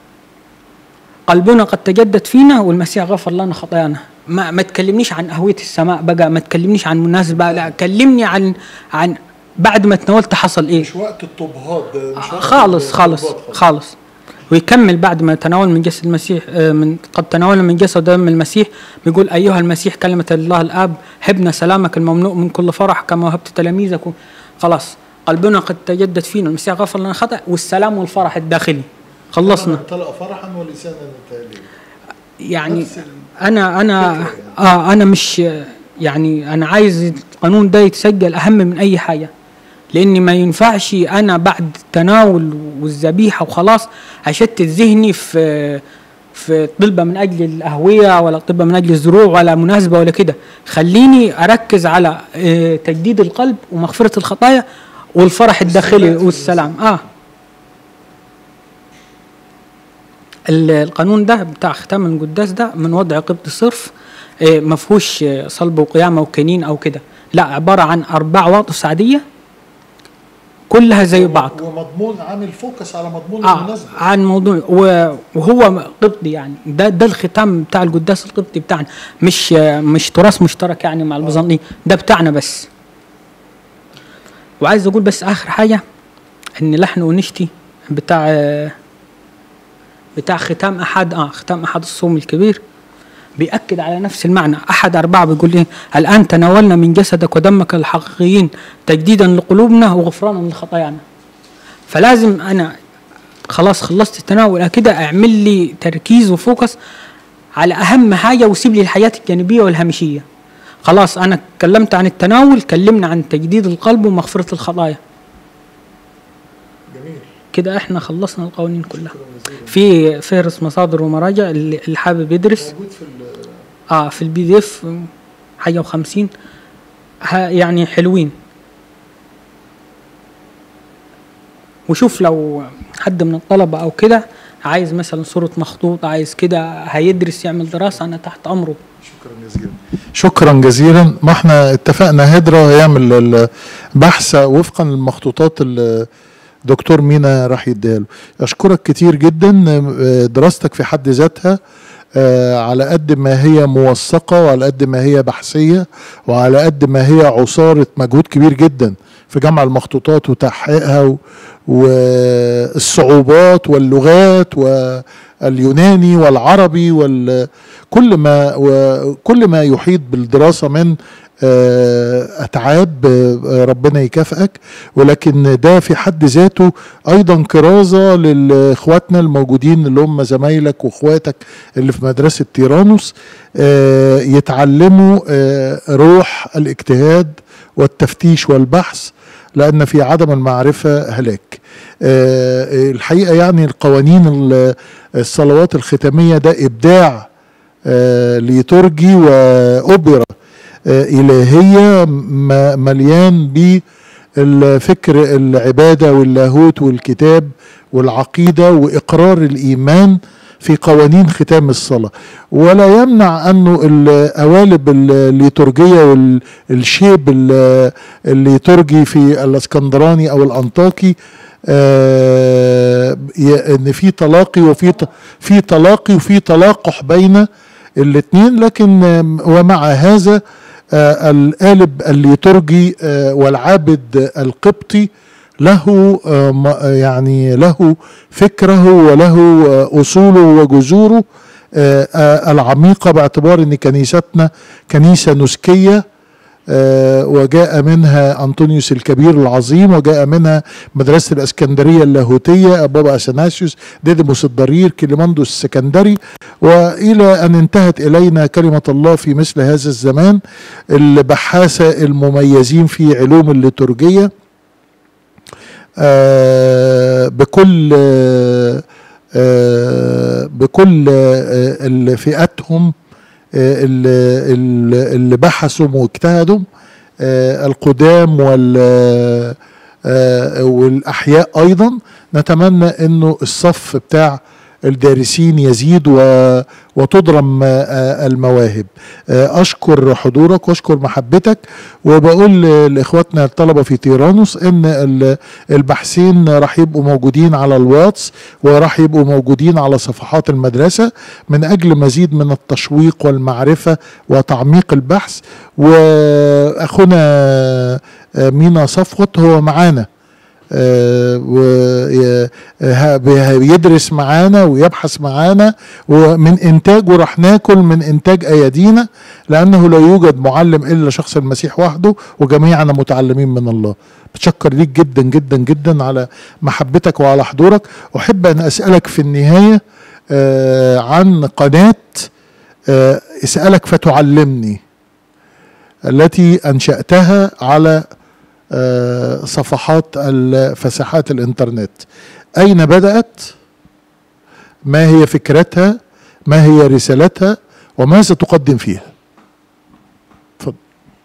قلبنا قد تجدد فينا والمسيح غفر لنا خطايانا ما ما تكلمنيش عن قهوة السماء بقى ما تكلمنيش عن مناسبة بقى لا كلمني عن عن بعد ما تناولت حصل ايه مش وقت الطبهات ده مش وقت خالص خالص الطبهات خالص ويكمل بعد ما تناول من جسد المسيح آه، من قد تناول من جسد ودم المسيح بيقول ايها المسيح كلمه الله الاب هبنا سلامك المملوء من كل فرح كما وهبت تلاميذك خلاص قلبنا قد تجدد فينا المسيح غفر لنا خطأ والسلام والفرح الداخلي خلصنا امتلأ فرحا ولسانا تاليا يعني نفس ال- انا انا فكرة يعني. اه انا مش يعني انا عايز القانون ده يتسجل اهم من اي حاجه لان ما ينفعش انا بعد التناول والذبيحه وخلاص اشتت ذهني في في طلبه من اجل الاهويه ولا طلبه من اجل الزروع ولا مناسبه ولا كده خليني اركز على آه، تجديد القلب ومغفره الخطايا والفرح الداخلي والثبات في والسلام اه ال- القانون ده بتاع ختام القداس ده من وضع قبط صرف آه، ما فيهوش آه، صلب وقيامه وكنين او كده لا عباره عن اربع واطس عاديه كلها زي بعض ومضمون عامل فوكس على مضمون آه المناسبة عن موضوع و- وهو قبطي يعني ده ده الختام بتاع القداس القبطي بتاعنا مش آه، مش تراث مشترك يعني مع البيزنطيين ده بتاعنا بس وعايز اقول بس اخر حاجه ان لحن ونشتي بتاع آه، بتاع ختام احد اه ختام احد الصوم الكبير بيأكد على نفس المعنى أحد أربعة بيقول إيه الآن تناولنا من جسدك ودمك الحقيقيين تجديدا لقلوبنا وغفرانا لخطايانا فلازم أنا خلاص خلصت التناول كده اعمل لي تركيز وفوكس على أهم حاجة وسيب لي الحياة الجانبية والهامشية خلاص أنا اتكلمت عن التناول كلمنا عن تجديد القلب ومغفرة الخطايا جميل كده احنا خلصنا القوانين كلها في فهرس مصادر ومراجع اللي اللي حابب يدرس اه في البي دي اف حاجه وخمسين ها- يعني حلوين وشوف لو حد من الطلبه او كده عايز مثلا صوره مخطوط عايز كده هيدرس يعمل دراسه انا تحت امره شكرا جزيلا شكرا جزيلا ما احنا اتفقنا هدرة هيعمل البحث وفقا للمخطوطات اللي دكتور مينا راح يديها له اشكرك كتير جدا آه، دراستك في حد ذاتها آه، على قد ما هي موثقة وعلى قد ما هي بحثية وعلى قد ما هي عصارة مجهود كبير جدا في جمع المخطوطات وتحقيقها و- والصعوبات واللغات واليوناني والعربي وال كل ما وكل ما يحيط بالدراسة من آه، أتعاب آه، ربنا يكافئك ولكن ده في حد ذاته أيضا كرازة لإخواتنا الموجودين اللي هم زمايلك وإخواتك اللي في مدرسة تيرانوس آه، يتعلموا آه، روح الاجتهاد والتفتيش والبحث لأن في عدم المعرفة هلاك آه، الحقيقة يعني القوانين ال- الصلوات الختامية ده إبداع آه، ليتورجي وأوبرا آه، إلهية م- مليان بالفكر العبادة واللاهوت والكتاب والعقيدة وإقرار الإيمان في قوانين ختام الصلاة ولا يمنع أنه القوالب الليتورجية والشيب ال- الليتورجي في الاسكندراني أو الأنطاكي آه، ي- ان في تلاقي وفي ت- في تلاقي وفي تلاقح بين الاثنين لكن آم، ومع هذا آه، القالب الليتورجي آه، والعابد القبطي له آه، م- آه، يعني له فكره وله آه، اصوله وجذوره آه، آه، العميقه باعتبار ان كنيستنا كنيسه نسكيه آه، وجاء منها أنطونيوس الكبير العظيم وجاء منها مدرسة الأسكندرية اللاهوتية بابا أثناسيوس ديديموس الضرير كليماندوس السكندري وإلى أن انتهت إلينا كلمة الله في مثل هذا الزمان البحاثة المميزين في علوم الليتورجية آه، بكل آه، آه، بكل آه، ال- فئاتهم آه، اللي, اللي اللي بحثوا واجتهدوا آه، القدام وال آه، والاحياء ايضا نتمنى انه الصف بتاع الدارسين يزيد و- وتضرم آه، المواهب آه، اشكر حضورك واشكر محبتك وبقول لاخواتنا الطلبه في تيرانوس ان ال- الباحثين راح يبقوا موجودين على الواتس وراح يبقوا موجودين على صفحات المدرسه من اجل مزيد من التشويق والمعرفه وتعميق البحث واخونا آه، مينا صفوت هو معانا ويدرس معانا ويبحث معانا ومن انتاجه راح ناكل من انتاج ايادينا لانه لا يوجد معلم الا شخص المسيح وحده وجميعنا متعلمين من الله بتشكر ليك جدا جدا جدا على محبتك وعلى حضورك احب ان اسالك في النهايه آه، عن قناه آه، اسالك فتعلمني التي انشاتها على آه، صفحات ال- فساحات الانترنت اين بدات ما هي فكرتها ما هي رسالتها وماذا تقدم فيها اتفضل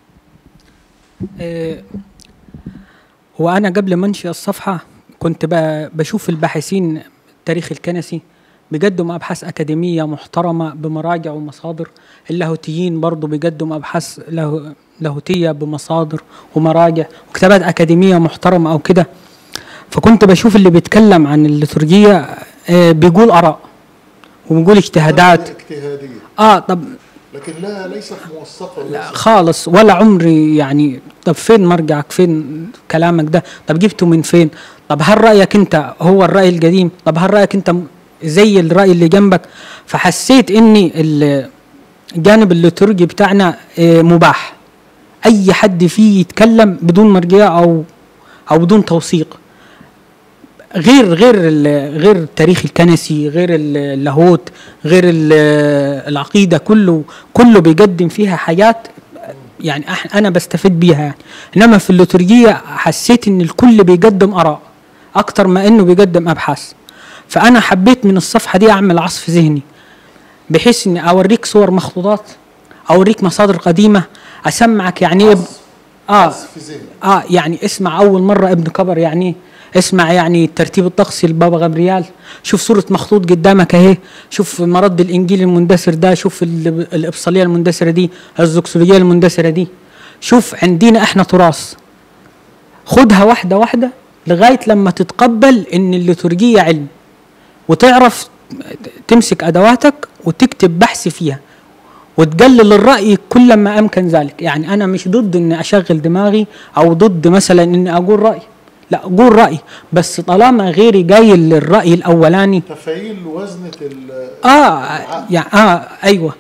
آه، هو انا قبل ما انشئ الصفحه كنت ب- بشوف الباحثين التاريخ الكنسي بيقدموا ابحاث اكاديميه محترمه بمراجع ومصادر اللاهوتيين برضو بيقدموا ابحاث له- لاهوتيه بمصادر ومراجع وكتابات اكاديميه محترمه او كده فكنت بشوف اللي بيتكلم عن الليتورجيه آه، بيقول اراء وبيقول اجتهادات اجتهاديه اه طب لكن لا ليست موثقه لا خالص ولا عمري يعني طب فين مرجعك فين كلامك ده طب جبته من فين طب هل رأيك انت هو الرأي القديم طب هل رأيك انت م- زي الرأي اللي جنبك فحسيت اني ال- الجانب الليتورجي بتاعنا آه، مباح اي حد فيه يتكلم بدون مرجع او او بدون توثيق غير غير ال- غير التاريخ الكنسي غير ال- اللاهوت غير ال- العقيده كله كله بيقدم فيها حاجات يعني أح- انا بستفيد بيها يعني انما في الليتورجيه حسيت ان الكل بيقدم اراء اكتر ما انه بيقدم ابحاث فانا حبيت من الصفحه دي اعمل عصف ذهني بحيث اني اوريك صور مخطوطات اوريك مصادر قديمه اسمعك يعني ايه ب- اه في ذهني اه يعني اسمع اول مره ابن كبر يعني إيه؟ اسمع يعني الترتيب الطقسي لبابا غبريال شوف صورة مخطوط قدامك اهي شوف مرد الانجيل المندثر ده شوف ال- الابصالية المندثرة دي الزكسولية المندثرة دي شوف عندنا احنا تراث خدها واحدة واحدة لغاية لما تتقبل ان الليتورجية علم وتعرف تمسك ادواتك وتكتب بحث فيها وتقلل الرأي كل ما أمكن ذلك يعني أنا مش ضد إني أشغل دماغي أو ضد مثلا إني أقول رأي لا أقول رأي بس طالما غيري قايل الرأي الأولاني تفعيل وزنة ال آه يعني آه أيوه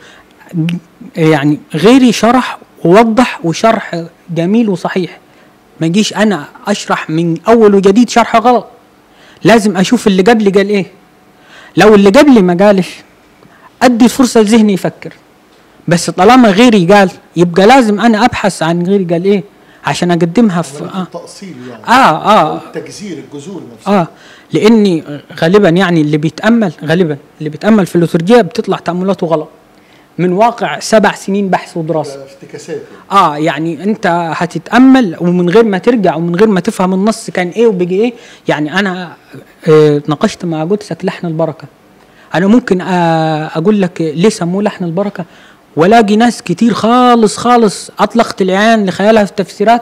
يعني غيري شرح ووضح وشرح جميل وصحيح ما يجيش أنا أشرح من أول وجديد شرح غلط لازم أشوف اللي قبلي قال إيه لو اللي قبلي ما قالش أدي الفرصة لذهني يفكر بس طالما غيري قال يبقى لازم انا ابحث عن غيري قال ايه عشان اقدمها في عملية اه التأصيل يعني اه, آه التجزير الجذور نفسها اه لاني غالبا يعني اللي بيتامل غالبا اللي بيتامل في الليتورجيا بتطلع تاملاته غلط من واقع سبع سنين بحث ودراسه افتكاسات يعني. اه يعني انت هتتامل ومن غير ما ترجع ومن غير ما تفهم النص كان ايه وبيجي ايه يعني انا آه ناقشت مع جثك لحن البركه انا ممكن آه اقول لك ليه سموه لحن البركه والاقي ناس كتير خالص خالص اطلقت العيان لخيالها في التفسيرات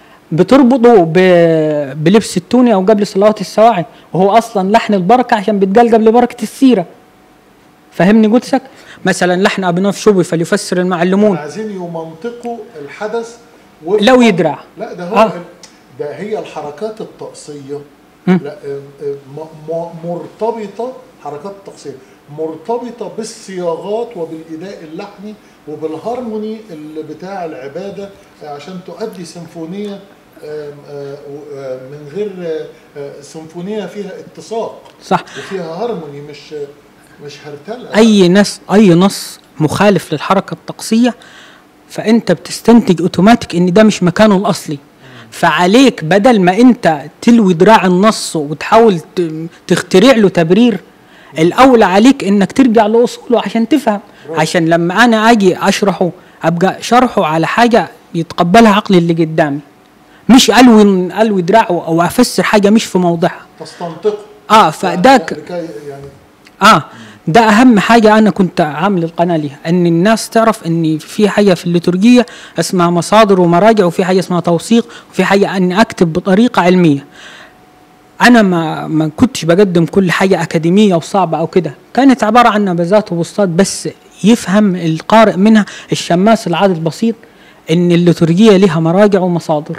بتربطه ب- بلبس التوني او قبل صلوات السواعي وهو اصلا لحن البركه عشان بيتقال قبل بركه السيره فهمني قدسك مثلا لحن ابنوف شوبي فليفسر المعلمون عايزين يمنطقوا الحدث وفقاً- لو يدرع لا ده هو آه. آه. ده هي الحركات الطقسيه مم. لا آه، آه، م- م- مرتبطه حركات الطقسيه مرتبطه بالصياغات وبالاداء اللحني وبالهارموني اللي بتاع العباده آه، عشان تؤدي سيمفونيه آم، آه، و- آه، من غير آه، آه، سيمفونيه فيها اتساق صح وفيها هارموني مش مش هرتله اي نص اي نص مخالف للحركه الطقسيه فانت بتستنتج اوتوماتيك ان ده مش مكانه الاصلي فعليك بدل ما انت تلوي دراع النص وتحاول ت- تخترع له تبرير الاولى عليك انك ترجع لاصوله عشان تفهم عشان لما انا اجي اشرحه ابقى شرحه على حاجه يتقبلها عقلي اللي قدامي مش الوي الوي دراعه او افسر حاجه مش في موضعها تستنطقه اه فداك لكي يعني اه ده اهم حاجه انا كنت عامل القناه ليها ان الناس تعرف ان في حاجه في الليتورجيه اسمها مصادر ومراجع وفي حاجه اسمها توثيق وفي حاجه اني اكتب بطريقه علميه انا ما ما كنتش بقدم كل حاجه اكاديميه وصعبه او كده كانت عباره عن نبذات وبوستات بس يفهم القارئ منها الشماس العادي البسيط ان الليتورجيه لها مراجع ومصادر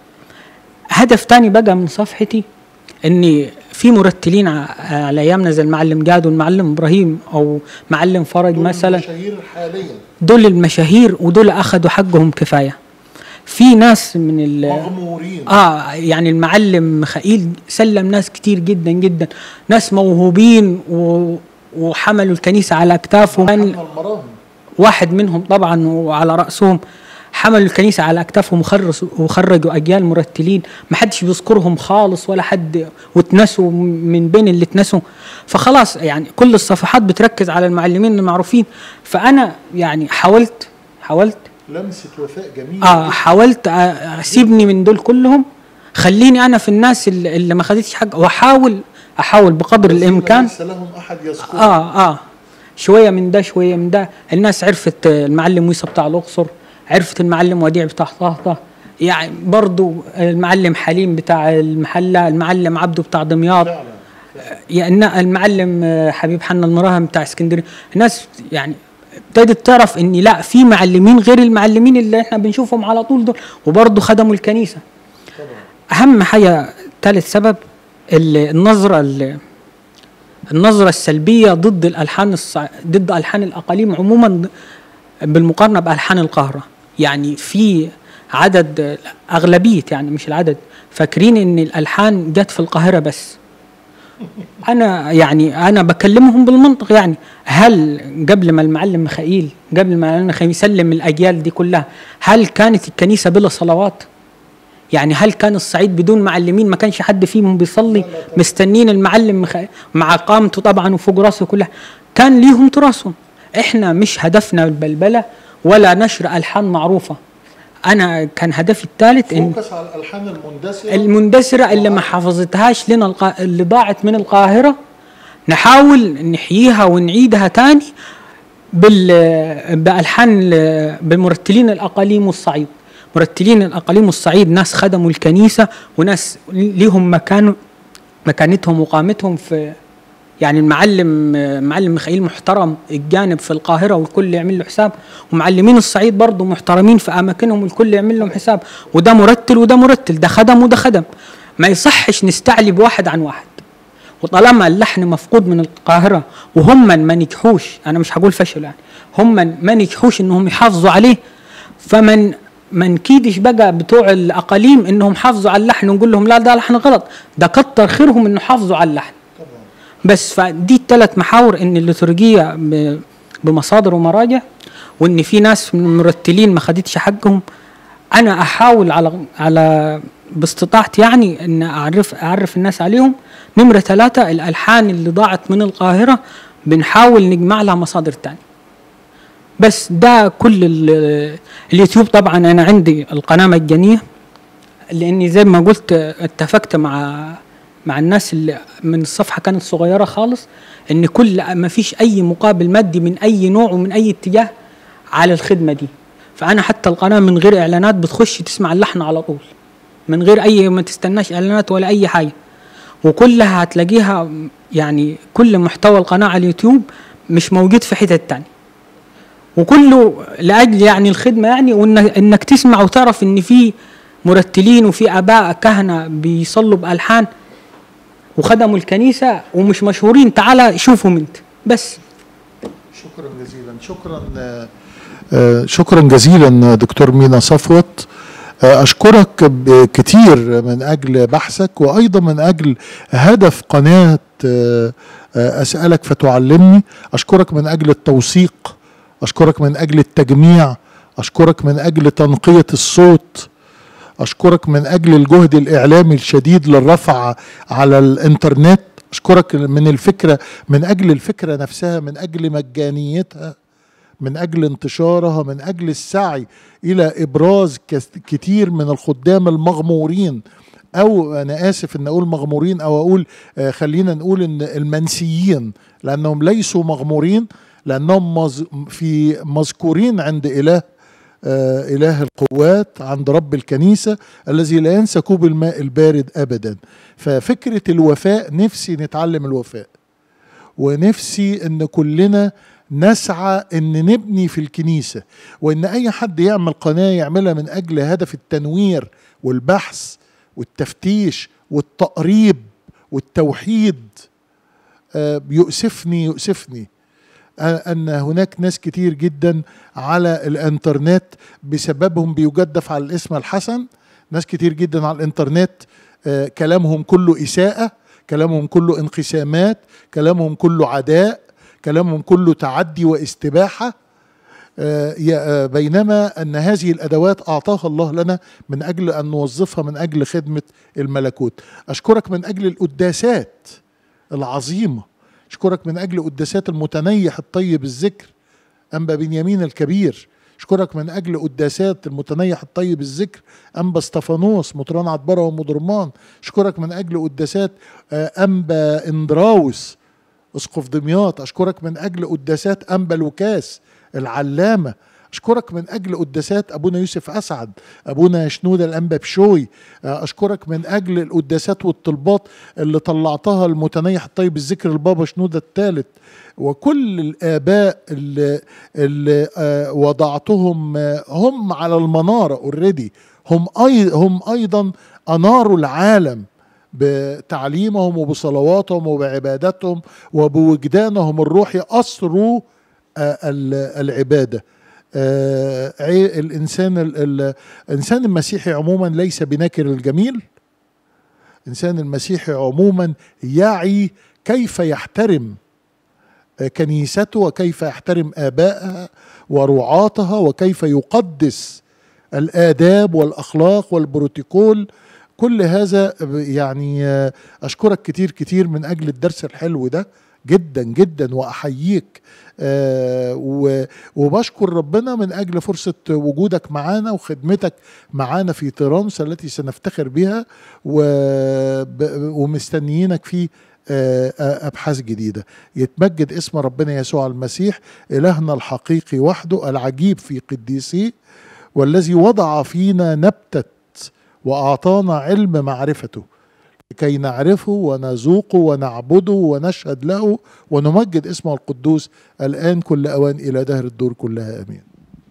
هدف تاني بقى من صفحتي اني في مرتلين ع- على ايامنا زي المعلم جاد والمعلم ابراهيم او معلم فرج دول مثلا المشاهير حاليا دول المشاهير ودول اخذوا حقهم كفايه في ناس من ال مغمورين اه يعني المعلم ميخائيل سلم ناس كتير جدا جدا ناس موهوبين و وحملوا الكنيسه على اكتافهم كان حمل المراهم واحد منهم طبعا وعلى راسهم حملوا الكنيسه على اكتافهم وخرجوا وخرجوا اجيال مرتلين ما حدش بيذكرهم خالص ولا حد واتنسوا من بين اللي اتنسوا فخلاص يعني كل الصفحات بتركز على المعلمين المعروفين فانا يعني حاولت حاولت لمسه وفاء جميله اه حاولت أ- اسيبني من دول كلهم خليني انا في الناس اللي, اللي ما خدتش حق واحاول احاول بقدر الذين الامكان ليس لهم احد يذكر اه اه شويه من ده شويه من ده الناس عرفت آه، المعلم ويسا بتاع الاقصر عرفت المعلم وديع بتاع طهطه يعني برضو المعلم حليم بتاع المحله المعلم عبده بتاع دمياط فعلا يعني المعلم آه، حبيب حنا المراهم بتاع اسكندريه الناس يعني ابتدت تعرف ان لا في معلمين غير المعلمين اللي احنا بنشوفهم على طول دول وبرضه خدموا الكنيسه طبعا اهم حاجه ثالث سبب ال- النظره ال- النظره السلبيه ضد الالحان الصع... ضد الحان الاقاليم عموما بالمقارنه بالحان القاهره يعني في عدد اغلبيه يعني مش العدد فاكرين ان الالحان جت في القاهره بس انا يعني انا بكلمهم بالمنطق يعني هل قبل ما المعلم ميخائيل قبل ما المعلم ميخائيل يسلم الاجيال دي كلها هل كانت الكنيسه بلا صلوات يعني هل كان الصعيد بدون معلمين ما كانش حد فيهم بيصلي مستنين المعلم مخ... مع قامته طبعا وفوق راسه كلها كان ليهم تراثهم احنا مش هدفنا البلبله ولا نشر الحان معروفه انا كان هدفي الثالث ان فوكس على الالحان المندسره المندسرة اللي ما حافظتهاش لنا القا... اللي ضاعت من القاهرة نحاول نحييها ونعيدها تاني بال... بألحان ال- بمرتلين الأقاليم والصعيد مرتلين الأقاليم والصعيد ناس خدموا الكنيسة وناس ليهم مكان مكانتهم وقامتهم في يعني المعلم معلم ميخائيل محترم الجانب في القاهرة والكل يعمل له حساب ومعلمين الصعيد برضه محترمين في أماكنهم والكل يعمل لهم حساب وده مرتل وده مرتل ده خدم وده خدم ما يصحش نستعلي بواحد عن واحد وطالما اللحن مفقود من القاهرة وهم ما نجحوش أنا مش هقول فشل يعني هم ما نجحوش إنهم يحافظوا عليه فمن ما نكيدش بقى بتوع الأقاليم إنهم حافظوا على اللحن ونقول لهم لا ده لحن غلط ده كتر خيرهم إنه حافظوا على اللحن بس فدي الثلاث محاور ان الليتورجيه ب- بمصادر ومراجع وان في ناس من المرتلين ما خدتش حقهم انا احاول على على باستطاعتي يعني ان اعرف اعرف الناس عليهم نمره ثلاثه الالحان اللي ضاعت من القاهره بنحاول نجمع لها مصادر تانية بس ده كل ال- اليوتيوب طبعا انا عندي القناه مجانيه لاني زي ما قلت اتفقت مع مع الناس اللي من الصفحه كانت صغيره خالص ان كل ما فيش اي مقابل مادي من اي نوع ومن اي اتجاه على الخدمه دي فانا حتى القناه من غير اعلانات بتخش تسمع اللحن على طول من غير اي ما تستناش اعلانات ولا اي حاجه وكلها هتلاقيها يعني كل محتوى القناه على اليوتيوب مش موجود في حتت تانية وكله لاجل يعني الخدمه يعني وانك انك تسمع وتعرف ان في مرتلين وفي اباء كهنه بيصلوا بالحان وخدموا الكنيسه ومش مشهورين تعالى شوفهم انت بس شكرا جزيلا شكرا آه، آه، شكرا جزيلا دكتور مينا صفوت آه، اشكرك ب- كتير من اجل بحثك وايضا من اجل هدف قناه آه، آه، اسالك فتعلمني اشكرك من اجل التوثيق اشكرك من اجل التجميع اشكرك من اجل تنقيه الصوت اشكرك من اجل الجهد الاعلامي الشديد للرفع على الانترنت اشكرك من الفكره من اجل الفكره نفسها من اجل مجانيتها من اجل انتشارها من اجل السعي الى ابراز كس- كتير من الخدام المغمورين او انا اسف ان اقول مغمورين او اقول آه خلينا نقول ان المنسيين لانهم ليسوا مغمورين لانهم مز في مذكورين عند اله آه اله القوات عند رب الكنيسه الذي لا ينسى كوب الماء البارد ابدا ففكره الوفاء نفسي نتعلم الوفاء ونفسي ان كلنا نسعى ان نبني في الكنيسه وان اي حد يعمل قناه يعملها من اجل هدف التنوير والبحث والتفتيش والتقريب والتوحيد آه، يؤسفني يؤسفني ان هناك ناس كتير جدا على الانترنت بسببهم بيجدف على الاسم الحسن ناس كتير جدا على الانترنت آه، كلامهم كله اساءه كلامهم كله انقسامات كلامهم كله عداء كلامهم كله تعدي واستباحه آه، يا- آه، بينما ان هذه الادوات اعطاها الله لنا من اجل ان نوظفها من اجل خدمه الملكوت اشكرك من اجل القداسات العظيمه اشكرك من اجل قداسات المتنيح الطيب الذكر انبا بنيامين الكبير اشكرك من اجل قداسات المتنيح الطيب الذكر انبا استفانوس مطران عطبره ومضرمان اشكرك من اجل قداسات آه، انبا اندراوس اسقف دمياط اشكرك من اجل قداسات انبا لوكاس العلامه اشكرك من اجل قداسات ابونا يوسف اسعد ابونا شنوده الانبا بشوي آه، اشكرك من اجل القداسات والطلبات اللي طلعتها المتنيح الطيب الذكر البابا شنوده الثالث وكل الاباء اللي, اللي آه، وضعتهم آه، هم على المناره اوريدي هم أي هم ايضا اناروا العالم بتعليمهم وبصلواتهم وبعبادتهم وبوجدانهم الروحي أسروا آه، ال- العبادة آه، عي- الإنسان ال- ال- الإنسان المسيحي عموما ليس بناكر الجميل الإنسان المسيحي عموما يعي كيف يحترم آه، كنيسته وكيف يحترم آبائها ورعاتها وكيف يقدس الآداب والأخلاق والبروتوكول كل هذا يعني آه، أشكرك كتير كتير من أجل الدرس الحلو ده جدا جدا وأحييك آه، و- وبشكر ربنا من أجل فرصة وجودك معانا وخدمتك معانا في ترانس التي سنفتخر بها وب- ومستنيينك في آه، آه، أبحاث جديدة يتمجد اسم ربنا يسوع المسيح إلهنا الحقيقي وحده العجيب في قديسيه والذي وضع فينا نبتة وأعطانا علم معرفته لكي نعرفه ونذوقه ونعبده ونشهد له ونمجد اسمه القدوس الآن كل أوان إلى دهر الدور كلها آمين